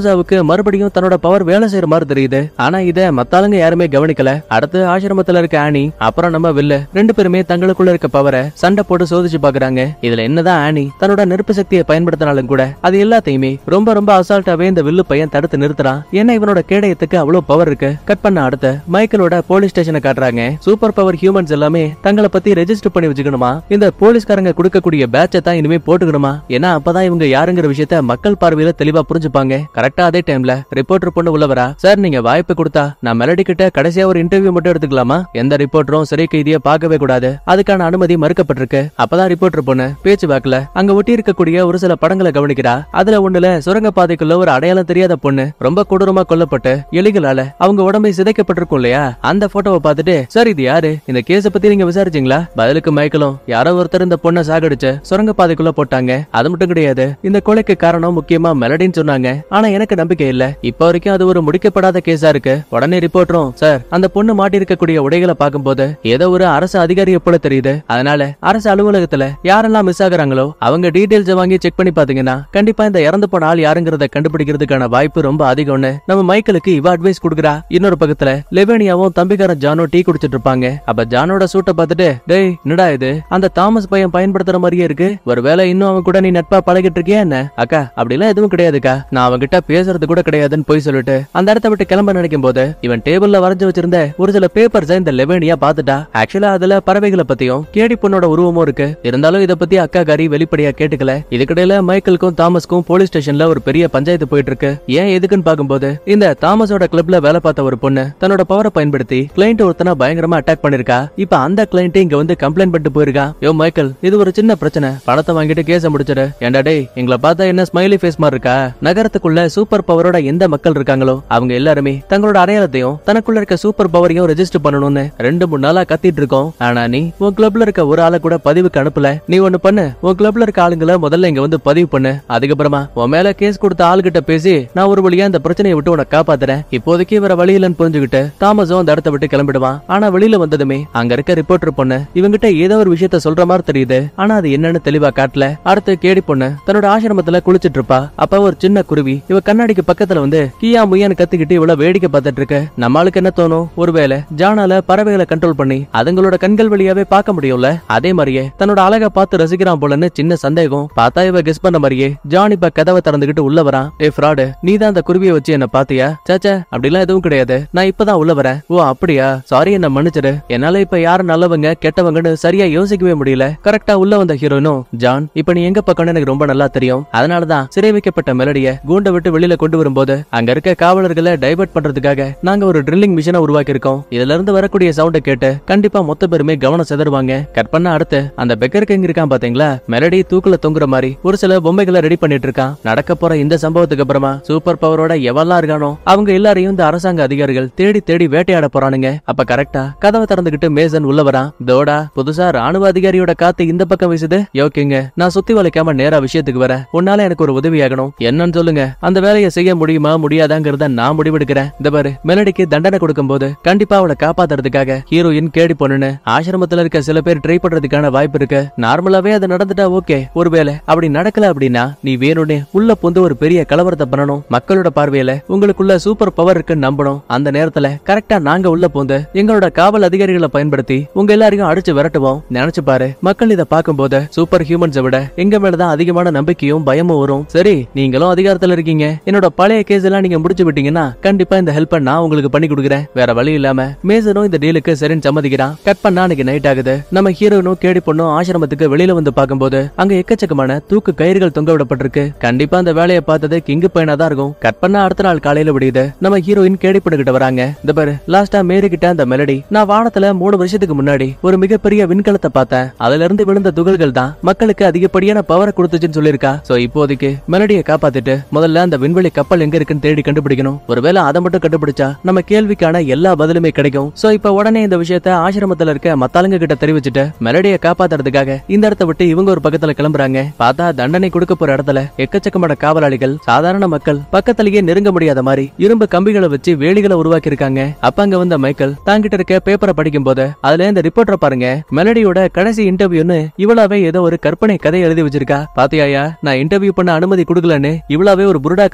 ரோசாவுக்கு மறுபடியும் தன்னோட பவர் வேலை செய்யற மாதிரி தெரியுது ஆனா இத மத்தாளுங்க யாருமே கவனிக்கல அடுத்து ஆசிரமத்துல இருக்க ஆனி அப்புறம் நம்ம வில்லு ரெண்டு பேருமே தங்களுக்குள்ள இருக்க பவரை சண்டை போட்டு சோதிச்சு பாக்குறாங்க இதுல என்னதான் ஆனி தன்னோட நெருப்பு சக்தியை பயன்படுத்தினாலும் கூட அது எல்லாத்தையுமே ரொம்ப ரொம்ப அசால்ட்டாவே இந்த வில்லு பையன் தடுத்து நிறுத்துறான் ஏன்னா இவனோட கேடயத்துக்கு அவ்வளவு பவர் இருக்கு கட் பண்ண அடுத்த மைக்கேலோட போலீஸ் ஸ்டேஷனை காட்டுறாங்க சூப்பர் பவர் ஹியூமன்ஸ் எல்லாமே தங்களை பத்தி ரெஜிஸ்டர் பண்ணி வச்சுக்கணுமா இந்த போலீஸ்காரங்க கொடுக்கக்கூடிய பேட்சை தான் இனிமே போட்டுக்கணுமா ஏன்னா அப்பதான் இவங்க யாருங்கிற விஷயத்த மக்கள் பார்வையில தெளிவா புரிஞ்சுப்பாங்க கரெக்டா அதே டைம்ல ரிப்போர்ட்டர் பொண்ணு உள்ளவரா சார் நீங்க வாய்ப்பு கொடுத்தா நான் மெலடி கிட்ட கடைசியா ஒரு இன்டர்வியூ மட்டும் எடுத்துக்கலாமா எந்த ரிப்போர்ட்டரும் சிறை கைதியை பார்க்கவே கூடாது அதுக்கான அனுமதி மறுக்கப்பட்டிருக்கு அப்பதான் ரிப்போர்ட்டர் பொண்ணு பேச்சு வாக்குல அங்க ஒட்டி இருக்கக்கூடிய ஒரு சில படங்களை கவனிக்கிறா அதுல ஒண்ணுல சுரங்க பாதைக்குள்ள ஒரு அடையாளம் தெரியாத பொண்ணு ரொம்ப கொடூரமா கொல்லப்பட்டு எலிகளால அவங்க உடம்பை சிதைக்கப்பட்டிருக்கும் இல்லையா அந்த போட்டோவை பார்த்துட்டு சார் இது யாரு இந்த கேஸ பத்தி நீங்க விசாரிச்சீங்களா பதிலுக்கு மைக்கேலும் யாரோ ஒருத்தர் இந்த பொண்ணை சாகடிச்சு சுரங்க பாதைக்குள்ள போட்டாங்க அது மட்டும் கிடையாது இந்த கொலைக்கு காரணம் முக்கியமா மெலடின்னு சொன்னாங்க ஆனா எனக்கு நம்பிக்கை இல்ல இப்ப வரைக்கும் அது ஒரு முடிக்கப்படாத கேஸா இருக்கு உடனே ரிப்போர்ட்டரும் சார் அந்த பொண்ணு மாட்டி இருக்கக்கூடிய உடைகளை பார்க்கும்போது ஏதோ ஒரு அரசு அதிகாரியை போல தெரியுது அதனால அரசு அலுவலகத்துல யாரெல்லாம் மிஸ் ஆகுறாங்களோ அவங்க டீடைல்ஸ் வாங்கி செக் பண்ணி பாத்தீங்கன்னா கண்டிப்பா இந்த இறந்து போன ஆள் யாருங்கிறத கண்டுபிடிக்கிறதுக்கான வாய்ப்பு ரொம்ப அதிகம்னு நம்ம மைக்கேலுக்கு இவ அட்வைஸ் கொடுக்குறா இன்னொரு பக்கத்துல லெவேனியாவும் தம்பிக்காரன் ஜானோ டீ குடிச்சிட்டு இருப்பாங்க அப்ப ஜானோட சூட்டை பார்த்துட்டு டேய் என்னடா இது அந்த தாமஸ் பையன் பயன்படுத்துற மாதிரியே இருக்கு ஒருவேளை இன்னும் அவன் கூட நீ நட்பா பழகிட்டு இருக்கியா என்ன அக்கா அப்படிலாம் எதுவும் கிடையாதுக்கா நான் அவன்கிட்ட பேசுறது கூட கிடையாதுன்னு போய் சொல்லிட்டு அந்த இடத்த விட்டு கிளம்ப நினைக்கும் போது இவன் டேபிள்ல வரைஞ்சு வச்சிருந்த ஒரு சில பேப்பர்ஸ் இந்த லெவேனியா பார்த்துட்டா ஆக்சுவலா அதுல பறவைகளை பத்தியும் கேடி பொண்ணோட உருவமும் இருக்கு இருந்தாலும் இத பத்தி அக்கா காரி வெளிப்படையா கேட்டுக்கல இதுக்கிடையில மைக்கேலுக்கும் தாமஸ்க்கும் போலீஸ் ஸ்டேஷன்ல ஒரு பெரிய பஞ்சாயத்து போயிட்டு இருக்கு ஏன் எதுக்குன்னு பார்க்கும்போது இந்த தாமஸோட கிளப்ல வேலை பார்த்த ஒரு பொண்ணு தன்னோட பவரை பயன்படுத்தி கிளைண்ட் ஒருத்தனா பயங்கரமா அட்டாக் பண்ணிருக்கா இப்ப அந்த கிளைண்ட் இங்க வந்து கம்ப்ளைண்ட் பண்ணிட்டு போயிருக்கா யோ மைக்கேல் இது ஒரு சின்ன பிரச்சனை பணத்தை வாங்கிட்டு கேஸ முடிச்சிடு ஏன்டா டேய் எங்களை பார்த்தா என்ன ஸ்மைலி ஃபேஸ் மாதிரி இருக்கா நகரத்துக்குள்ள சூப்பர் பவரோட எந்த மக்கள் இருக்காங்களோ அவங்க எல்லாருமே தங்களோட அடையாளத்தையும் தனக்குள்ள இருக்க சூப்பர் பவரையும் ரெஜிஸ்டர் பண்ணணும்னு ரெண்டு மூணு நாளா கத்திட்டு இருக்கோம் ஆனா நீ உன் கிளப்ல இருக்க ஒரு ஆளை கூட பதிவுக்கு அனுப்பல நீ ஒண்ணு பண்ணு உன் கிளப்ல இருக்க ஆளுங்களை முதல்ல இங்க வந்து பதிவு பண்ணு அதுக்கப்புறமா உன் மேல கேஸ் கொடுத்த ஆளுகிட்ட பேசி நான் ஒரு வழியா இந்த பிரச்சனையை விட்டு உனக்கு காப்பாத்துறேன் இப்போதைக்கு வேற வழி இல்லைன்னு புரிஞ்சுக்கிட்டு தாமஸும் அந்த இடத்த விட்டு கிளம்பிடுவான் ஆனா வெளியில வந்ததுமே அங்க இருக்க ரிப்போர்ட்டர் பொண்ணு இவங்கிட்ட ஏதோ ஒரு விஷயத்த சொல்ற மாதிரி தெரியுது ஆனா அது என்னன்னு தெளிவா காட்டல அடுத்து கேடி பொண்ணு தன்னோட ஆசிரமத்துல குளிச்சிட்டு இருப்பா அப்ப ஒரு சின்ன குருவி இவ கண்ணாடிக்கு பக்கத்துல வந்து கியா முய்யான்னு கத்திக்கிட்டு இவ்வளவு வேடிக்கை பார்த்துட்டு இருக்கு நம்மளுக்கு என்ன தோணும் ஒருவேளை ஜானால பறவைகளை கண்ட்ரோல் பண்ணி அதுங்களோட கண்கள் வழியாவே பார்க்க முடியும்ல அதே மாதிரியே தன்னோட அழகை பார்த்து ரசிக்கிறான் போலன்னு சின்ன சந்தேகம் பார்த்தா இவ கெஸ் பண்ண மாதிரியே ஜான் இப்ப கதவை திறந்துகிட்டு உள்ள வரான் ஏ ஃப்ராடு நீ தான் அந்த குருவியை வச்சு என்ன பாத்தியா சேச்சே அப்படிலாம் எதுவும் கிடையாது நான் இப்பதான் உள்ள வரேன் ஓ அப்படியா சாரி என்ன மன்னிச்சிடு என்னால இப்ப யாரு நல்லவங்க கெட்டவங்கன்னு சரியா யோசிக்கவே முடியல கரெக்டா உள்ள வந்த ஹீரோனும் ஜான் இப்ப நீ எங்க பக்கம்னு எனக்கு ரொம்ப நல்லா தெரியும் அதனாலதான் சிறை வைக்கப்பட்ட மெலடிய கூண்டை விட்டு வெளியில கொண்டு வரும்போது அங்க இருக்க காவலர்களை டைவர்ட் பண்றதுக்காக நாங்க ஒரு ட்ரில்லிங் மிஷினை உருவாக்கி இருக்கோம் இதுல இருந்து வரக்கூடிய சவுண்ட கேட்டு கண்டிப்பா மொத்த பேருமே கவனம் செதறுவாங்க கட் பண்ண அடுத்து அந்த பெக்கர் கிங் இருக்கான் பாத்தீங்களா மெலடி தூக்குல தொங்குற மாதிரி ஒரு சில பொம்மைகளை ரெடி பண்ணிட்டு இருக்கான் நடக்க போற இந்த சம்பவத்துக்கு அப்புறமா சூப்பர் பவரோட எவெல்லாம் இருக்கானோ அவங்க எல்லாரையும் இந்த அரசாங்க அதிகாரிகள் தேடி தேடி வேட்டையாட போறானுங்க அப்ப கரெக்டா கதவை திறந்துகிட்டு மேசன் உள்ள வரான் தோடா புதுசா ராணுவ அதிகாரியோட காத்து இந்த பக்கம் வீசுது யோக்கிங்க நான் சுத்தி வளைக்காம நேரா விஷயத்துக்கு வரேன் உன்னால எனக்கு ஒரு உதவியாகணும் என்னன்னு சொல்லுங்க அந்த வேலையை செய்ய முடியுமா முடியாதாங்கிறத நான் முடிவெடுக்கிறேன் இந்த பாரு மெலடிக்கு தண்டனை கொடுக்கும்போது கண்டிப்பா அவளை காப்பாத்துறதுக்காக ஹீரோயின் கேடி பொண்ணுன்னு ஆசிரமத்துல இருக்க சில பேர் ட்ரை பண்றதுக்கான வாய்ப்பு இருக்கு நார்மலாவே அது நடந்துட்டா ஓகே ஒருவேளை அப்படி நடக்கல அப்படின்னா நீ வேணும்னே உள்ள புந்து ஒரு பெரிய கலவரத்தை பண்ணணும் மக்களோட பார்வையில உங்களுக்குள்ள சூப்பர் பவர் இருக்குன்னு நம்பணும் அந்த நேரத்துல கரெக்டா நாங்க உள்ள பூந்து எங்களோட காவல் அதிகாரிகளை பயன்படுத்தி உங்க எல்லாரையும் அடிச்சு விரட்டுவோம் நினைச்சு பாரு மக்கள் இத பார்க்கும்போது சூப்பர் ஹியூமன்ஸை விட எங்க மேலதான் அதிகமான நம்பிக்கையும் பயமும் வரும் சரி நீங்களும் அதிகாரத்துல இருக்கீங்க என்னோட பழைய கேஸ் எல்லாம் நீங்க முடிச்சு விட்டீங்கன்னா கண்டிப்பா இந்த ஹெல்ப் நான் உங்களுக்கு பண்ணி கொடுக்குறேன் வேற வழி இல்லாம மேசனும் இந்த டீலுக்கு சரின்னு சம்மதிக்கிறான் கட் பண்ணா அன்னைக்கு நைட் ஆகுது நம்ம ஹீரோனும் கேடி பொண்ணும் ஆசிரமத்துக்கு வெளியில வந்து பார்க்கும்போது அங்க எக்கச்சக்கமான தூக்கு கயிறுகள் தொங்க விடப்பட்டிருக்கு கண்டிப்பா அந்த வேலையை பார்த்தது கிங்கு பையனா தான் இருக்கும் கட் பண்ணா அடுத்த நாள் காலையில விடியுது நம்ம ஹீரோயின் கேடி பொண்ணுகிட்ட வராங்க இந்த பாரு லாஸ்டா மேரி கிட்ட அந்த மெலடி நான் வானத்துல மூணு வருஷத்துக்கு முன்னாடி ஒரு மிகப்பெரிய விண்கலத்தை பார்த்தேன் அதுல இருந்து விழுந்த துகள்கள் தான் மக்களுக்கு அதிகப்படியான பவரை கொடுத்துச்சுன்னு சொல்லியிருக்கா சோ இப்போதைக்கு மெலடியை காப்பாத்திட்டு முதல்ல அந்த விண்வெளி கப்பல் எங்க இருக்குன்னு தேடி கண்டுபிடிக்கணும் ஒருவேளை அதை மட்டும் கண்டுபிடிச்சா நம்ம கேள்விக்கான எல்லா பதிலுமே கிடைக்கும் சோ இப்ப உடனே இந்த விஷயத்த ஆசிரமத்துல இருக்க மத்தாளுங்க கிட்ட தெரிவிச்சுட்டு மெலடியை காப்பாத்துறதுக்காக இந்த இடத்த விட்டு இவங்க ஒரு பக்கத்துல கிளம்புறாங்க பார்த்தா தண்டனை கொடுக்க போற இடத்துல எக்கச்சக்கமான காவலாளிகள் சாதாரண மக்கள் பக்கத்திலேயே நெருங்க முடியாத மாதிரி இரும்பு கம்பிகளை வச்சு வேலிகளை உருவாக்கி இருக்காங்க அப்ப அங்க வந்த மைக்கேல் தாங்கிட்ட இருக்க பேப்பரை படிக்கும் போது அதுல இந்த ரிப்போர்ட்டரை பாருங்க மெலடியோட கடைசி இன்டர்வியூன்னு இவளாவே ஏதோ ஒரு கற்பனை கதை எழுதி வச்சிருக்கா பாத்தியாயா நான் இன்டர்வியூ பண்ண அனுமதி கொடுக்கலன்னு இவளாவே ஒரு புருடா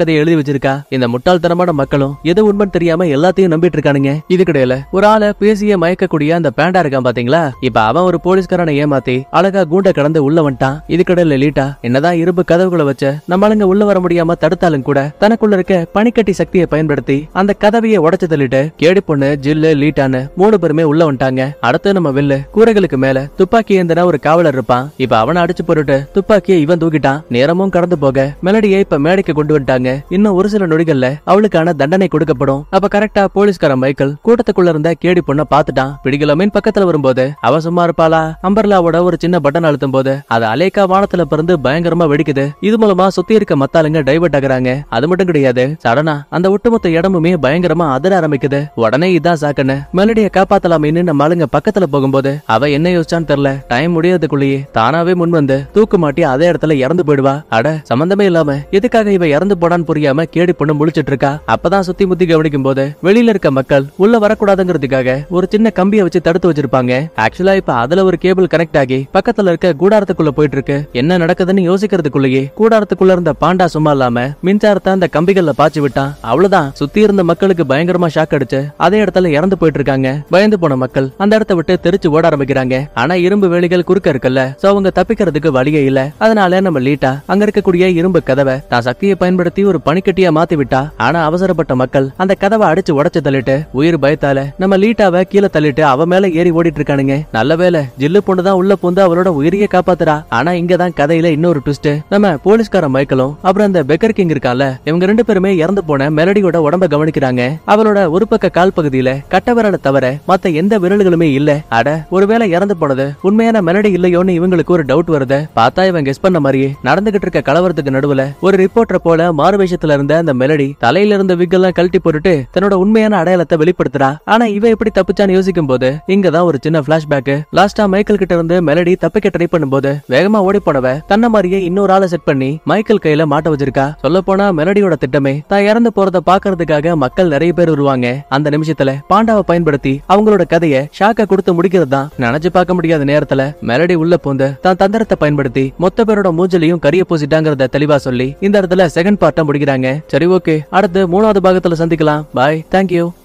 கதையை எழுதி வச்சிருக்கா இந்த முட்டாள்தனமான மக்களும் எது உண்மைன்னு தெரியாம எல்லாத்தையும் நம்பிட்டு இருக்கானுங்க இதுக்கிடையில ஒரு ஆளை பேசிய மயக்கக்கூடிய அந்த பேண்டா இருக்கான் பாத்தீங்களா இப்ப அவன் ஒரு போலீஸ்காரனை ஏமாத்தி அழகா கூண்ட கடந்து உள்ள வந்துட்டான் இதுக்கிடையில லீட்டா என்னதான் இரும்பு கதவுகளை வச்ச நம்மளுங்க உள்ள வர முடியாம தடுத்தாலும் கூட தனக்குள்ள இருக்க பனிக்கட்டி சக்தியை பயன்படுத்தி அந்த கதவையை உடைச்சு தள்ளிட்டு கேடி பொண்ணு ஜில்லு லீட்டான்னு மூணு பேருமே உள்ள வந்துட்டாங்க அடுத்து நம்ம வில்லு கூரைகளுக்கு மேல துப்பாக்கி ஏந்தின ஒரு காவலர் இருப்பான் இப்ப அவனை அடிச்சு போட்டுட்டு துப்பாக்கியை இவன் தூக்கிட்டான் நேரமும் கடந்து போக மெலடியை இப்ப மேடைக்கு கொண்டு வந்துட்டாங்க இன்னும் ஒரு சில நொடிகள்ல அவளுக்கான தண்டனை கொடுக்கப்படும் அப்ப கரெக்டா போலீஸ்காரன் மைக்கேல் கூட்டத்துக்குள்ள இருந்த கேடி பொண்ணை பாத்துட்டான் பிடிக்கல மீன் பக்கத்துல வரும்போது அவ சும்மா இருப்பாளா அம்பர்லாவோட ஒரு சின்ன பட்டன் அழுத்தும் போது அது அலேக்கா வானத்துல பிறந்து பயங்கரமா வெடிக்குது இது மூலமா சுத்தி இருக்க மத்தாளுங்க டைவர்ட் ஆகுறாங்க அது மட்டும் கிடையாது சடனா அந்த ஒட்டுமொத்த இடமுமே பயங்கரமா அதிர ஆரம்பிக்குது உடனே இதான் சாக்கன்னு மெலடிய காப்பாத்தலாமேன்னு நம்ம ஆளுங்க பக்கத்துல போகும்போது அவ என்ன யோசிச்சான்னு தெரியல டைம் முடியறதுக்குள்ளேயே தானாவே முன் வந்து தூக்கு மாட்டி அதே இடத்துல இறந்து போயிடுவா அட சம்பந்தமே இல்லாம எதுக்காக இவ இறந்து போடான்னு புரியாம கேடி பொண்ணு முழிச்சிட்டு இருக்கா அப்பதான் சுத்தி முத்தி கவனிக்கும் போது வெளியில இருக்க மக்கள் உள்ள வரக்கூடாதுங்கிறதுக்காக ஒரு சின்ன கம்பியை வச்சு தடுத்து வச்சிருப்பாங்க ஆக்சுவலா இப்ப அதுல ஒரு கேபிள் கனெக்ட் ஆகி பக்கத்துல இருக்க கூடாரத்துக்குள்ள போயிட்டு இருக்கு என்ன நடக்குதுன்னு யோசிக்கிறதுக்குள்ளேயே கூடாரத்துக்குள்ள இருந்த பாண்டா சும்மா இல்லாம மின்சாரத்தை அந்த கம்பிகள்ல பாய்ச்சி விட்டான் அவ்வளவுதான் சுத்தி இருந்த மக்களுக்கு பயங்கரமா ஷாக் அடிச்சு அதே இடத்துல இறந்து போயிட்டு இருக்காங்க பயந்து போன மக்கள் அந்த இடத்த விட்டு தெரிச்சு ஓட ஆரம்பிக்கிறாங்க ஆனா இரும்பு வேலிகள் குறுக்க இருக்குல்ல சோ அவங்க தப்பிக்கிறதுக்கு வழியே இல்ல அதனால நம்ம லீட்டா அங்க இருக்கக்கூடிய இரும்பு கதவை தான் சக்தியை பயன்படுத்தி ஒரு பனிக்கட்டியா மாத்தி விட்டா ஆனா அவசரப்பட்ட மக்கள் அந்த கதவை அடிச்சு உடைச்சு தள்ளிட்டு உயிர் பயத்தால நம்ம லீட்டாவை கீழே தள்ளிட்டு அவ மேல ஏறி ஓடிட்டு இருக்கானுங்க நல்ல வேலை ஜில்லு பொண்ணு தான் உள்ள பூந்து அவளோட உயிரையே காப்பாத்துறா ஆனா இங்கதான் கதையில இன்னொரு ட்விஸ்ட் நம்ம போலீஸ்கார மைக்கேலும் அப்புறம் அந்த பெக்கர் கிங் இருக்கான்ல இவங்க ரெண்டு பேருமே இறந்து போன மெலடியோட உடம்ப கவனிக்கிறாங்க அவளோட ஒரு பக்க கால் பகுதியில கட்ட விரலை தவிர மத்த எந்த விரல்களுமே இல்ல அட ஒருவேளை இறந்து போனது உண்மையான மெலடி இல்லையோன்னு இவங்களுக்கு ஒரு டவுட் வருது பார்த்தா இவன் கெஸ் பண்ண மாதிரியே நடந்துகிட்டு இருக்க கலவரத்துக்கு நடுவுல ஒரு ரிப்போர்ட்டர் போல மாறு வேஷத்துல இருந்த அந்த மெலடி தலையில இருந்த wig எல்லாம் கழட்டி போட்டுட்டு தன்னோட உண்மையான அடையாளத்தை வெளிப்படுத்துறா ஆனா இவ எப்படி தப்பிச்சான்னு யோசிக்கும் போது இங்கதான் ஒரு சின்ன பிளாஷ்பேக் லாஸ்டா மைக்கேல் கிட்ட இருந்து மெலடி தப்பிக்க ட்ரை பண்ணும்போது வேகமா ஓடி போனவ தன்ன மாதிரியே இன்னொரு ஆளை செட் பண்ணி மைக்கேல் கையில மாட்ட வச்சிருக்கா சொல்ல போனா மெலடியோட திட்டமே தான் இறந்து போறத பாக்குறதுக்காக மக்கள் நிறைய பேர் வருவாங்க அந்த நிமிஷத்துல பாண்டாவை பயன்படுத்தி அவங்களோட கதைய ஷாக்க கொடுத்து முடிக்கிறது தான் நினைச்சு பார்க்க முடியாத நேரத்துல மெலடி உள்ள பூந்து தான் தந்திரத்தை பயன்படுத்தி மொத்த பேரோட மூஞ்சிலையும் கரிய பூசிட்டாங்கிறத தெளிவா சொல்லி இந்த இடத்துல செகண்ட் பார்ட்டை முடிக்கிறாங்க சரி ஓகே அடுத்து மூணாவது பாகத்துல சந்திக்கலாம் பாய் தேங்க்யூ